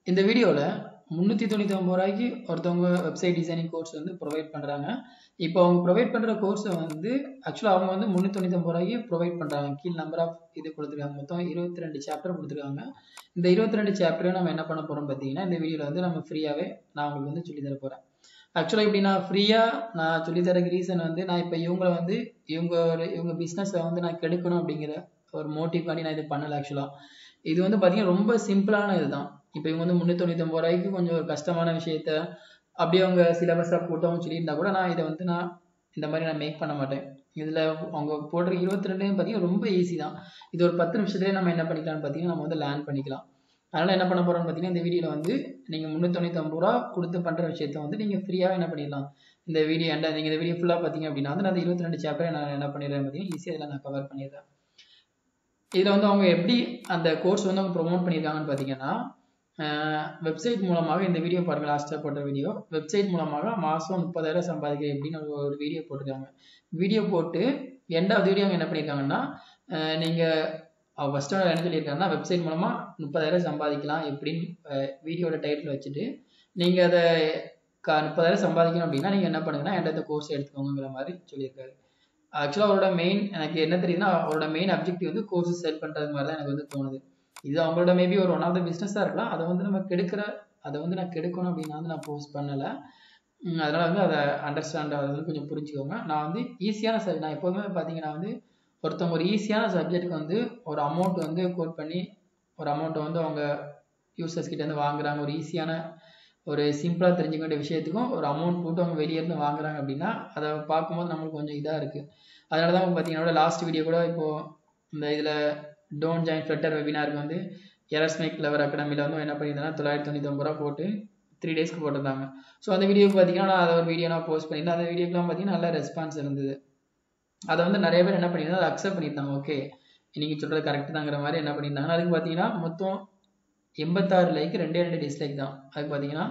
இந்த வீடியோவில் முந்நூற்றி தொண்ணூற்றி ஒம்பது ரூபாய்க்கு ஒருத்தவங்க வெப்சைட் டிசைனிங் கோர்ஸ் வந்து ப்ரொவைட் பண்ணுறாங்க இப்போ அவங்க ப்ரொவைட் பண்ணுற கோர்ஸை வந்து ஆக்சுவலாக அவங்க வந்து முந்நூற்றி தொண்ணூற்றி ஒம்பது ரூபாய்க்கு ப்ரொவைட் பண்ணுறாங்க கீழ் நம்பர் ஆஃப் இது கொடுத்துருக்காங்க மொத்தம் இருபத்தி ரெண்டு சாப்டர் கொடுத்துருக்காங்க இந்த இருபத்தி ரெண்டு சாப்டரையும் நம்ம என்ன பண்ண போகிறோம் பார்த்தீங்கன்னா இந்த வீடியோவில் வந்து நம்ம ஃப்ரீயாகவே நான் உங்களுக்கு வந்து சொல்லி தர போகிறேன் ஆக்சுவலாக இப்படி நான் ஃப்ரீயாக நான் சொல்லித்தரக்கு ரீசன் வந்து நான் இப்போ இவங்களை வந்து இவங்க ஒரு இவங்க பிஸ்னஸை வந்து நான் கெடுக்கணும் அப்படிங்கிற ஒரு மோட்டிவ் பண்ணி நான் இது பண்ணலை ஆக்சுவலாக இது வந்து பார்த்தீங்கன்னா ரொம்ப சிம்பிளான இதுதான் இப்போ இவங்க வந்து முந்நூற்றி தொண்ணூத்தொம்பது ரூபாய்க்கு கொஞ்சம் ஒரு கஷ்டமான விஷயத்த அப்படியே அவங்க சிலபஸாக போட்டவங்க சொல்லியிருந்தா கூட நான் இதை வந்து நான் இந்த மாதிரி நான் மேக் பண்ண மாட்டேன் இதில் அவங்க போடுற இருபத்தி ரெண்டு பார்த்தீங்கன்னா ரொம்ப ஈஸி தான் இது ஒரு பத்து நிமிஷத்துலேயே நம்ம என்ன பண்ணிக்கலாம்னு பார்த்தீங்கன்னா நம்ம வந்து லேர்ன் பண்ணிக்கலாம் அதனால் என்ன பண்ண போகிறோம்னு பார்த்தீங்கன்னா இந்த வீடியோவில் வந்து நீங்கள் முந்நூற்றொண்ணூத்தொம்பது ரூபா கொடுத்து பண்ணுற விஷயத்த வந்து நீங்கள் ஃப்ரீயாக என்ன பண்ணிடலாம் இந்த வீடியோ எண்ட நீங்கள் இந்த வீடியோ ஃபுல்லாக பார்த்தீங்க அப்படின்னா வந்து நான் அந்த இருபத்தி ரெண்டு சாப்டரை நான் என்ன பண்ணிடுறேன் பார்த்தீங்கன்னா ஈஸியாக இதில் நான் கவர் பண்ணிடுறேன் இதில் வந்து அவங்க எப்படி அந்த கோர்ஸ் வந்து அவங்க ப்ரொமோட் பண்ணியிருக்காங்கன்னு பார்த்தீங்கன்னா வெப்சைட் மூலமாக இந்த வீடியோ பாருங்கள் லாஸ்ட்டாக போட்ட வீடியோ வெப்சைட் மூலமாக மாதம் முப்பதாயிரம் சம்பாதிக்க எப்படின்னு ஒரு ஒரு வீடியோ போட்டிருக்காங்க வீடியோ போட்டு எண்டாவது வீடியோ அவங்க என்ன பண்ணியிருக்காங்கன்னா நீங்கள் ஃபஸ்ட்டு என்ன சொல்லியிருக்காங்கன்னா வெப்சைட் மூலமாக முப்பதாயிரம் சம்பாதிக்கலாம் எப்படின்னு வீடியோட டைட்டில் வச்சுட்டு நீங்கள் அதை க முப்பதாயிரம் சம்பாதிக்கணும் அப்படின்னா நீங்கள் என்ன பண்ணுங்கன்னா என்கிட்ட இந்த கோர்ஸ் எடுத்துக்கோங்கிற மாதிரி சொல்லியிருக்காரு ஆக்சுவலாக அவரோட மெயின் எனக்கு என்ன தெரியுதுன்னா அவரோட மெயின் அப்ஜெக்டிவ் வந்து கோர்ஸ் செல் பண்ணுறது மாதிரி தான் எனக்கு வந்து தோணுது இது அவங்களோட மேபி ஒரு ஒன் ஆஃப் த பிஸ்னஸாக இருக்கலாம் அதை வந்து நம்ம கெடுக்கிற அதை வந்து நான் கெடுக்கணும் அப்படின்னா வந்து நான் போஸ்ட் பண்ணலை அதனால் வந்து அதை அண்டர்ஸ்டாண்ட் அதை வந்து கொஞ்சம் புரிஞ்சுக்கோங்க நான் வந்து ஈஸியான சப் நான் எப்போதுமே பார்த்தீங்கன்னா வந்து ஒருத்தவங்க ஒரு ஈஸியான சப்ஜெக்ட்டுக்கு வந்து ஒரு அமௌண்ட் வந்து கோட் பண்ணி ஒரு அமௌண்ட்டை வந்து அவங்க யூசர்ஸ் கிட்டேருந்து வாங்குறாங்க ஒரு ஈஸியான ஒரு சிம்பிளாக தெரிஞ்சுக்க வேண்டிய விஷயத்துக்கும் ஒரு அமௌண்ட் போட்டு அவங்க வெளியேருந்து வாங்குறாங்க அப்படின்னா அதை பார்க்கும்போது நம்மளுக்கு கொஞ்சம் இதாக இருக்குது அதனால தான் பார்த்தீங்கன்னா லாஸ்ட் வீடியோ கூட இப்போது இந்த இதில் டோன்ட் ஜாயின் ஃப்ளட்டர் வெபினாருக்கு வந்து எரஸ் மேக் லெவர் அகாடமியில் வந்து என்ன பண்ணியிருந்தேன்னா தொள்ளாயிரத்தி தொண்ணூற்றி ஒம்பது ரூபா போட்டு த்ரீ டேஸ்க்கு போட்டிருந்தாங்க ஸோ அந்த வீடியோக்கு பார்த்தீங்கன்னா நான் அதை ஒரு வீடியோ நான் போஸ்ட் பண்ணியிருந்தேன் அந்த வீடியோக்கெலாம் பார்த்தீங்கன்னா நல்ல ரெஸ்பான்ஸ் இருந்தது அதை வந்து நிறைய பேர் என்ன பண்ணியிருந்தாங்க அதை அக்செப்ட் பண்ணியிருந்தாங்க ஓகே நீங்கள் சொல்கிறது கரெக்ட் தாங்கிற மாதிரி என்ன பண்ணியிருந்தாங்க அதுக்கு பார்த்தீங்கன்னா மொத்தம் எண்பத்தாறு லைக் ரெண்டே ரெண்டு டிஸ்லைக் தான் அதுக்கு பார்த்தீங்கன்னா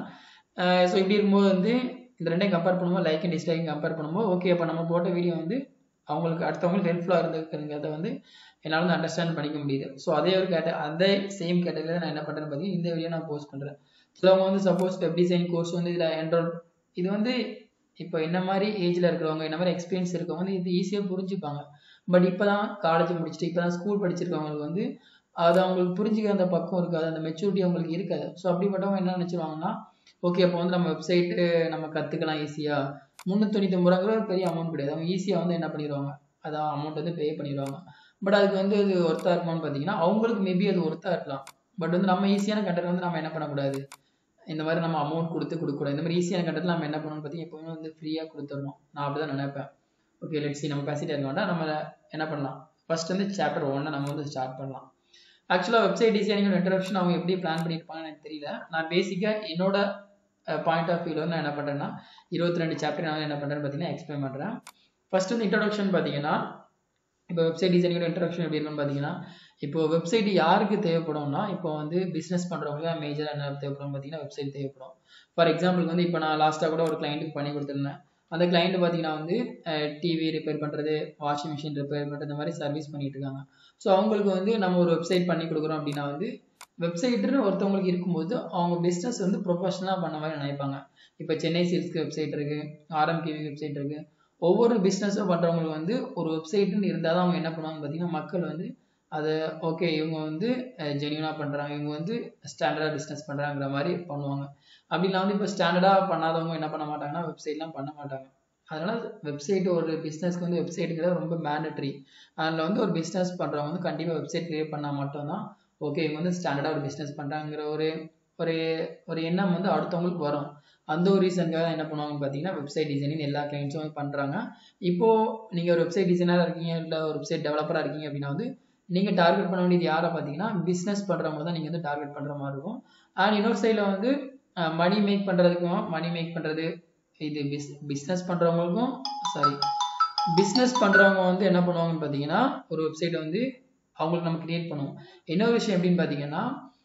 ஸோ இப்படி இருக்கும்போது வந்து இந்த ரெண்டையும் கம்பேர் பண்ணும்போது லைக் அண்ட் டிஸ்லைக் கம்பேர் பண்ணும்போது ஓகே இப்போ நம்ம போட்ட வீடியோ வந்து அவங்களுக்கு அடுத்தவங்களுக்கு ஹெல்ப்ஃபுல்லாக இருந்திருக்குங்கிறத வந்து என்னால் வந்து அண்டர்ஸ்டாண்ட் பண்ணிக்க முடியுது ஸோ அதே ஒரு கேட்ட அதே சேம் கேட்டகரியில் நான் என்ன பண்ணுறேன்னு பார்த்தீங்கன்னா இந்த வீடியோ நான் போஸ்ட் பண்ணுறேன் சிலவங்க வந்து சப்போஸ் வெப் டிசைன் கோர்ஸ் வந்து இதில் என்ரோல் இது வந்து இப்போ என்ன மாதிரி ஏஜில் இருக்கிறவங்க என்ன மாதிரி எக்ஸ்பீரியன்ஸ் இருக்கவங்க வந்து இது ஈஸியாக புரிஞ்சுப்பாங்க பட் இப்போ தான் காலேஜ் முடிச்சுட்டு இப்போ தான் ஸ்கூல் படிச்சிருக்கவங்களுக்கு வந்து அது அவங்களுக்கு புரிஞ்சுக்க அந்த பக்கம் இருக்காது அந்த மெச்சூரிட்டி அவங்களுக்கு இருக்காது ஸோ அப்படிப்பட்டவங்க என்ன நினச்சிருவாங்கன்னா ஓகே அப்போ வந்து நம்ம வெப்சைட்டு நம்ம கற்றுக்கலாம் ஈஸியாக முந்நூற்றி ரூபாங்கிற ஒரு பெரிய அமௌண்ட் கிடையாது அவங்க ஈஸியாக வந்து என்ன பண்ணிடுவாங்க அதான் அமௌண்ட் வந்து பே பண்ணிடுவாங்க பட் அதுக்கு வந்து அது ஒர்த்தாக இருக்குமான்னு பார்த்தீங்கன்னா அவங்களுக்கு மேபி அது ஒர்த்தாக இருக்கலாம் பட் வந்து நம்ம ஈஸியான கண்டென்ட் வந்து நம்ம என்ன பண்ணக்கூடாது இந்த மாதிரி நம்ம அமௌண்ட் கொடுத்து கொடுக்கக்கூடாது இந்த மாதிரி ஈஸியான கண்டென்ட் நம்ம என்ன பண்ணணும்னு பார்த்தீங்கன்னா எப்போவுமே வந்து ஃப்ரீயாக கொடுத்துடணும் நான் அப்படி தான் நினைப்பேன் ஓகே லெட்ஸி நம்ம பேசிட்டே இருக்க வேண்டாம் நம்ம என்ன பண்ணலாம் ஃபர்ஸ்ட் வந்து சாப்டர் ஒன்னை நம்ம வந்து ஸ்டார்ட் பண்ணலாம் ஆக்சுவலாக வெப்சைட் டிசைனிங்கோட இன்ட்ரடக்ஷன் அவங்க எப்படி பிளான் பண்ணியிருப்பாங்கன்னு எனக்கு தெரியல நான் பேசிக்காக என்னோட பாயிண்ட் ஆஃப் வியூவில் வந்து நான் என்ன பண்ணுறேன்னா இருபத்தி ரெண்டு சாப்டர் நான் என்ன பண்ணுறேன்னு பார்த்தீங்கன்னா எக்ஸ்பிளைன் பண்ணுறேன் ஃபர்ஸ்ட் வந்து இன்ட்ரடக்ஷன் பார்த்தீங்கன்னா இப்போ வெப்சைட் டிசைனிங்கோட இன்ட்ரடக்ஷன் எப்படி இருக்குன்னு பார்த்தீங்கன்னா இப்போ வெப்சைட் யாருக்கு தேவைப்படும்னா இப்போ வந்து பிஸ்னஸ் பண்ணுறவங்களுக்கு மேஜராக என்ன தேவைப்படும் பார்த்தீங்கன்னா வெப்சைட் தேவைப்படும் ஃபார் எக்ஸாம்பிளுக்கு வந்து இப்போ நான் லாஸ்ட்டாக கூட ஒரு கிளைண்ட்டுக்கு பண்ணி கொடுத்துருந்தேன் அந்த கிளைண்ட் பார்த்தீங்கன்னா வந்து டிவி ரிப்பேர் பண்ணுறது வாஷிங் மிஷின் ரிப்பேர் பண்ணுறது இந்த மாதிரி சர்வீஸ் பண்ணிட்டு இருக்காங்க ஸோ அவங்களுக்கு வந்து நம்ம ஒரு வெப்சைட் பண்ணி கொடுக்குறோம் அப்படின்னா வந்து வெப்சைட்டுன்னு ஒருத்தவங்களுக்கு இருக்கும்போது அவங்க பிஸ்னஸ் வந்து ப்ரொஃபஷனலாக பண்ண மாதிரி நினைப்பாங்க இப்போ சென்னை சில்ஸ்க்கு வெப்சைட் இருக்குது ஆர்எம்கேவி வெப்சைட் இருக்குது ஒவ்வொரு பிஸ்னஸும் பண்ணுறவங்களுக்கு வந்து ஒரு வெப்சைட்டுன்னு இருந்தால் தான் அவங்க என்ன பண்ணுவாங்க பார்த்தீங்கன்னா மக்கள் வந்து அதை ஓகே இவங்க வந்து ஜென்யூனாக பண்ணுறாங்க இவங்க வந்து ஸ்டாண்டர்டாக பிஸ்னஸ் பண்ணுறாங்கிற மாதிரி பண்ணுவாங்க அப்படின்னா வந்து இப்போ ஸ்டாண்டர்டாக பண்ணாதவங்க என்ன பண்ண மாட்டாங்கன்னா வெப்சைட்லாம் பண்ண மாட்டாங்க அதனால் வெப்சைட் ஒரு பிஸ்னஸ்க்கு வந்து வெப்சைட்டுங்கிறது ரொம்ப மேண்டட்ரி அதில் வந்து ஒரு பிஸ்னஸ் பண்ணுறவங்க வந்து கண்டிப்பாக வெப்சைட் க்ரியேட் பண்ணால் மட்டும்தான் ஓகே இவங்க வந்து ஸ்டாண்டர்டாக ஒரு பிஸ்னஸ் பண்ணுறாங்கிற ஒரு ஒரு ஒரு எண்ணம் வந்து அடுத்தவங்களுக்கு வரும் அந்த ஒரு ரீசனுக்காக என்ன பண்ணுவாங்கன்னு பார்த்தீங்கன்னா வெப்சைட் டிசைனிங் எல்லா கிளைண்ட்ஸும் வந்து பண்ணுறாங்க இப்போது நீங்கள் ஒரு வெப்சைட் டிசைனராக இருக்கீங்க இல்லை ஒரு வெப்சைட் டெவலப்பராக இருக்கீங்க அப்படின்னா வந்து நீங்கள் டார்கெட் பண்ண வேண்டியது யாரை பார்த்தீங்கன்னா பிஸ்னஸ் பண்ணுறவங்க தான் நீங்கள் வந்து டார்கெட் பண்ணுற மாதிரி இருக்கும் அண்ட் இன்னொரு சைடில் வந்து மணி மேக் பண்ணுறதுக்கும் மணி மேக் பண்ணுறது இது பிஸ் பிஸ்னஸ் பண்ணுறவங்களுக்கும் சாரி பிஸ்னஸ் பண்ணுறவங்க வந்து என்ன பண்ணுவாங்கன்னு பார்த்தீங்கன்னா ஒரு வெப்சைட்டை வந்து அவங்களுக்கு நம்ம கிரியேட் பண்ணுவோம் இன்னொரு விஷயம் எப்படின்னு பார்த்தீங்கன்னா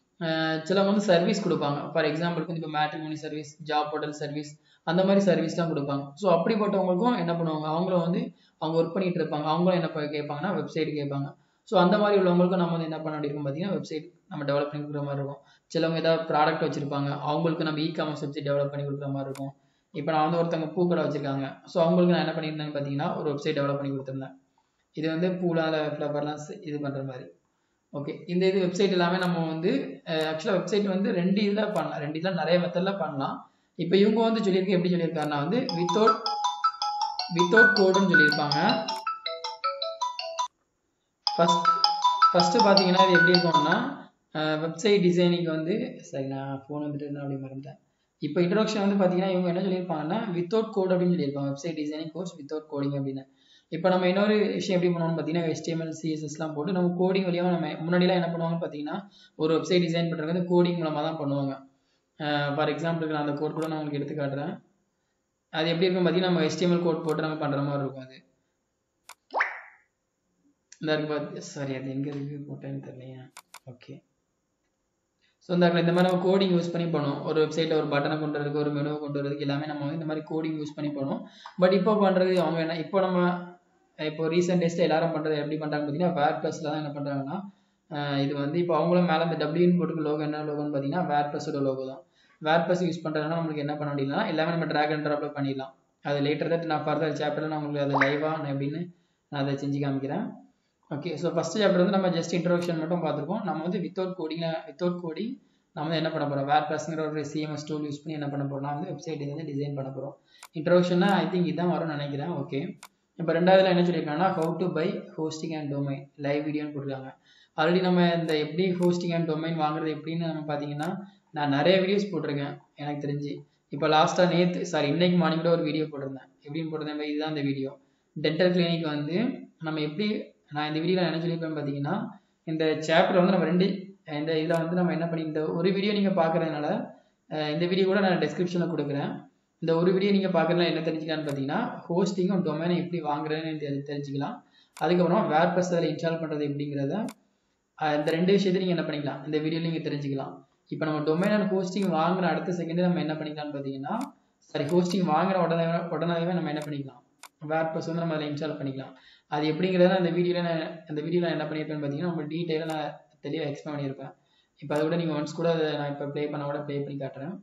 சிலவங்க வந்து சர்வீஸ் கொடுப்பாங்க ஃபார் எக்ஸாம்பிளுக்கு வந்து இப்போ matrimony service job portal service அந்த மாதிரி சர்வீஸ்லாம் கொடுப்பாங்க ஸோ அப்படிப்பட்டவங்களுக்கும் என்ன பண்ணுவாங்க அவங்களும் வந்து அவங்க ஒர்க் பண்ணிட்டு இருப்பாங்க அவங்களும் என்ன கேட்பாங்கன்னா வெப்சைட் கேட்பாங்க ஸோ அந்த மாதிரி உள்ளவங்களுக்கும் நம்ம வந்து என்ன பண்ண வேண்டியிருக்கும் பார்த்தீங்கன்னா வெப்சைட் நம்ம டெவலப் பண்ணி கொடுக்குற மாதிரி இருக்கும் சிலவங்க ஏதாவது ப்ராடக்ட் வச்சிருப்பாங்க அவங்களுக்கு நம்ம இ காமர்ஸ் வெப்சைட் டெவலப் பண்ணி கொடுக்குற மாதிரி இருக்கும் இப்போ நான் வந்து ஒருத்தவங்க பூக்கடை வச்சிருக்காங்க ஸோ அவங்களுக்கு நான் என்ன பண்ணியிருந்தேன்னு பார்த்தீங்கன்னா ஒரு வெப்சைட் டெவலப் பண்ணி கொடுத்துருந்தேன் இது வந்து பூலால ஃப்ளவர்லாம் இது பண்ணுற மாதிரி ஓகே இந்த இது வெப்சைட் எல்லாமே நம்ம வந்து ஆக்சுவலாக வெப்சைட் வந்து ரெண்டு இதில் பண்ணலாம் ரெண்டு இதில் நிறைய மெத்தடில் பண்ணலாம் இப்போ இவங்க வந்து சொல்லியிருக்க எப்படி சொல்லியிருக்காருன்னா வந்து வித்தவுட் வித்தவுட் கோடுன்னு சொல்லியிருப்பாங்க ஃபஸ்ட் ஃபஸ்ட்டு பார்த்தீங்கன்னா இது எப்படி இருக்கும்னா வெப்சைட் டிசைனிங் வந்து சரி நான் ஃபோன் வந்துட்டு என்ன அப்படி மறந்தேன் இப்போ இன்ட்ரோடக்ஷன் வந்து பார்த்தீங்கன்னா இவங்க என்ன சொல்லியிருப்பாங்கன்னா வித்தவுட் கோட் அப்படின்னு சொல்லியிருப்பாங்க website designing course without coding அப்படின்னு இப்போ நம்ம இன்னொரு விஷயம் எப்படி பண்ணுவோம்னு பார்த்தீங்கன்னா HTML சிஎஸ்எஸ்லாம் போட்டு நம்ம கோடிங் வழியாக நம்ம முன்னாடிலாம் என்ன பண்ணுவாங்கன்னு பார்த்தீங்கன்னா ஒரு வெப்சைட் டிசைன் பண்ணுறது வந்து கோடிங் மூலமாக தான் பண்ணுவாங்க ஃபார் எக்ஸாம்பிளுக்கு நான் அந்த கோட் கூட நான் உங்களுக்கு எடுத்து காட்டுறேன் அது எப்படி இருக்கும் பார்த்தீங்கன்னா நம்ம HTML கோட் போட்டு நம்ம பண்ணுற மாதிரி இருக்கும் அது இந்த இருக்கு பார்த்து சாரி அது எங்கே இருக்கு போட்டேன்னு தெரியலையா ஓகே ஸோ இந்த இந்த மாதிரி நம்ம கோடிங் யூஸ் பண்ணி பண்ணுவோம் ஒரு வெப்சைட்டில் ஒரு பட்டனை கொண்டு வரதுக்கு ஒரு மெனுவை கொண்டு வரதுக்கு எல்லாமே நம்ம வந்து இந்த மாதிரி கோடிங் யூஸ் பண்ணி பண்ணுவோம் பட் இப்போ பண்ணுறது அவங்க என்ன இப்போ நம்ம இப்போ ரீசெண்ட் டேஸில் எல்லாரும் பண்ணுறது எப்படி பண்ணுறாங்க பார்த்தீங்கன்னா வேர் ப்ளஸில் தான் என்ன பண்ணுறாங்கன்னா இது வந்து இப்போ அவங்களும் மேலே இந்த டபிள்யூன்னு போட்டுக்கு லோகோ என்ன லோகோன்னு பார்த்தீங்கன்னா வேர் ப்ளஸோட லோகோ தான் வேர் ப்ளஸ் யூஸ் பண்ணுறதுனால நம்மளுக்கு என்ன பண்ண முடியலனா எல்லாமே நம்ம ட்ராக் அண்ட் ட்ராப்பில் பண்ணிடலாம் அது லேட்டர் தான் நான் ஃபர்தர் சாப்டரில் நான் உங்களுக்கு அதை லைவாக நான் எப்படின்னு நான் அதை செஞ்சு காமிக்கிறேன் ஓகே ஸோ ஃபஸ்ட் சாப்டர் வந்து நம்ம ஜஸ்ட் இன்ட்ரோடக்ஷன் மட்டும் பார்த்துருக்கோம் நம்ம வந்து வித்தவுட் கோடிங் வித்தவுட் கோடிங் நம்ம வந்து என்ன பண்ண போகிறோம் வேர் ப்ளஸ்ங்கிற ஒரு சிஎம்எஸ் டூல் யூஸ் பண்ணி என்ன பண்ண போகிறோம் வந்து வெப்சைட் வந்து டிசைன் பண்ண போகிறோம் இன்ட்ரோடக்ஷன்னா ஐ திங்க் இதான் வரும்னு நினைக்கிறேன் ஓகே இப்போ ரெண்டாவதுல என்ன சொல்லியிருக்காங்கன்னா how to buy hosting and domain live வீடியோன்னு போட்டிருக்காங்க ஆல்ரெடி நம்ம இந்த எப்படி ஹோஸ்டிங் அண்ட் டொமைன் வாங்குறது எப்படின்னு நம்ம பார்த்தீங்கன்னா நான் நிறைய வீடியோஸ் போட்டிருக்கேன் எனக்கு தெரிஞ்சு இப்போ லாஸ்ட்டாக நேற்று சாரி இன்னைக்கு மார்னிங் கூட ஒரு வீடியோ போட்டிருந்தேன் எப்படின்னு போட்டிருந்தேன் இதுதான் இந்த வீடியோ டென்டல் கிளினிக் வந்து நம்ம எப்படி நான் இந்த வீடியோவில் என்ன சொல்லியிருப்பேன் பார்த்தீங்கன்னா இந்த சாப்டர் வந்து நம்ம ரெண்டு இந்த இதில் வந்து நம்ம என்ன பண்ணி இந்த ஒரு வீடியோ நீங்கள் பார்க்குறதுனால இந்த வீடியோ கூட நான் டிஸ்கிரிப்ஷனில் கொடுக்குறேன் இந்த ஒரு வீடியோ நீங்கள் பார்க்குறதுனால என்ன தெரிஞ்சுக்கலான்னு பார்த்தீங்கன்னா ஹோஸ்டிங்கும் டொமைனை எப்படி வாங்குறதுன்னு தெரி தெரிஞ்சுக்கலாம் அதுக்கப்புறம் வேர் ப்ளஸ் அதில் இன்ஸ்டால் பண்ணுறது எப்படிங்கிறத இந்த ரெண்டு விஷயத்தையும் நீங்கள் என்ன பண்ணிக்கலாம் இந்த வீடியோவில் நீங்கள் தெரிஞ்சுக்கலாம் இப்போ நம்ம டொமைன் அண்ட் ஹோஸ்டிங் வாங்குற அடுத்த செகண்டே நம்ம என்ன பண்ணிக்கலாம்னு பார்த்தீங்கன்னா சாரி ஹோஸ்டிங் வாங்குற உடனே உடனேவே நம்ம என்ன பண்ணிக்கலாம் வேர் ப்ளஸ் வந்து நம்ம அதில் இன்ஸ்டால் பண்ணிக்கலாம் அது எப்படிங்கிறத அந்த வீடியோவில் நான் அந்த வீடியோவில் என்ன பண்ணியிருப்பேன்னு பார்த்தீங்கன்னா நம்ம டீட்டெயிலாக நான் தெளிவாக எக்ஸ்பிளைன் பண்ணியிருப்பேன் இப்போ அதை கூட நீங்கள் ஒன்ஸ் கூட அதை நான் இப்போ ப்ளே பண்ண கூட ப்ளே பண்ணி காட்டுறேன்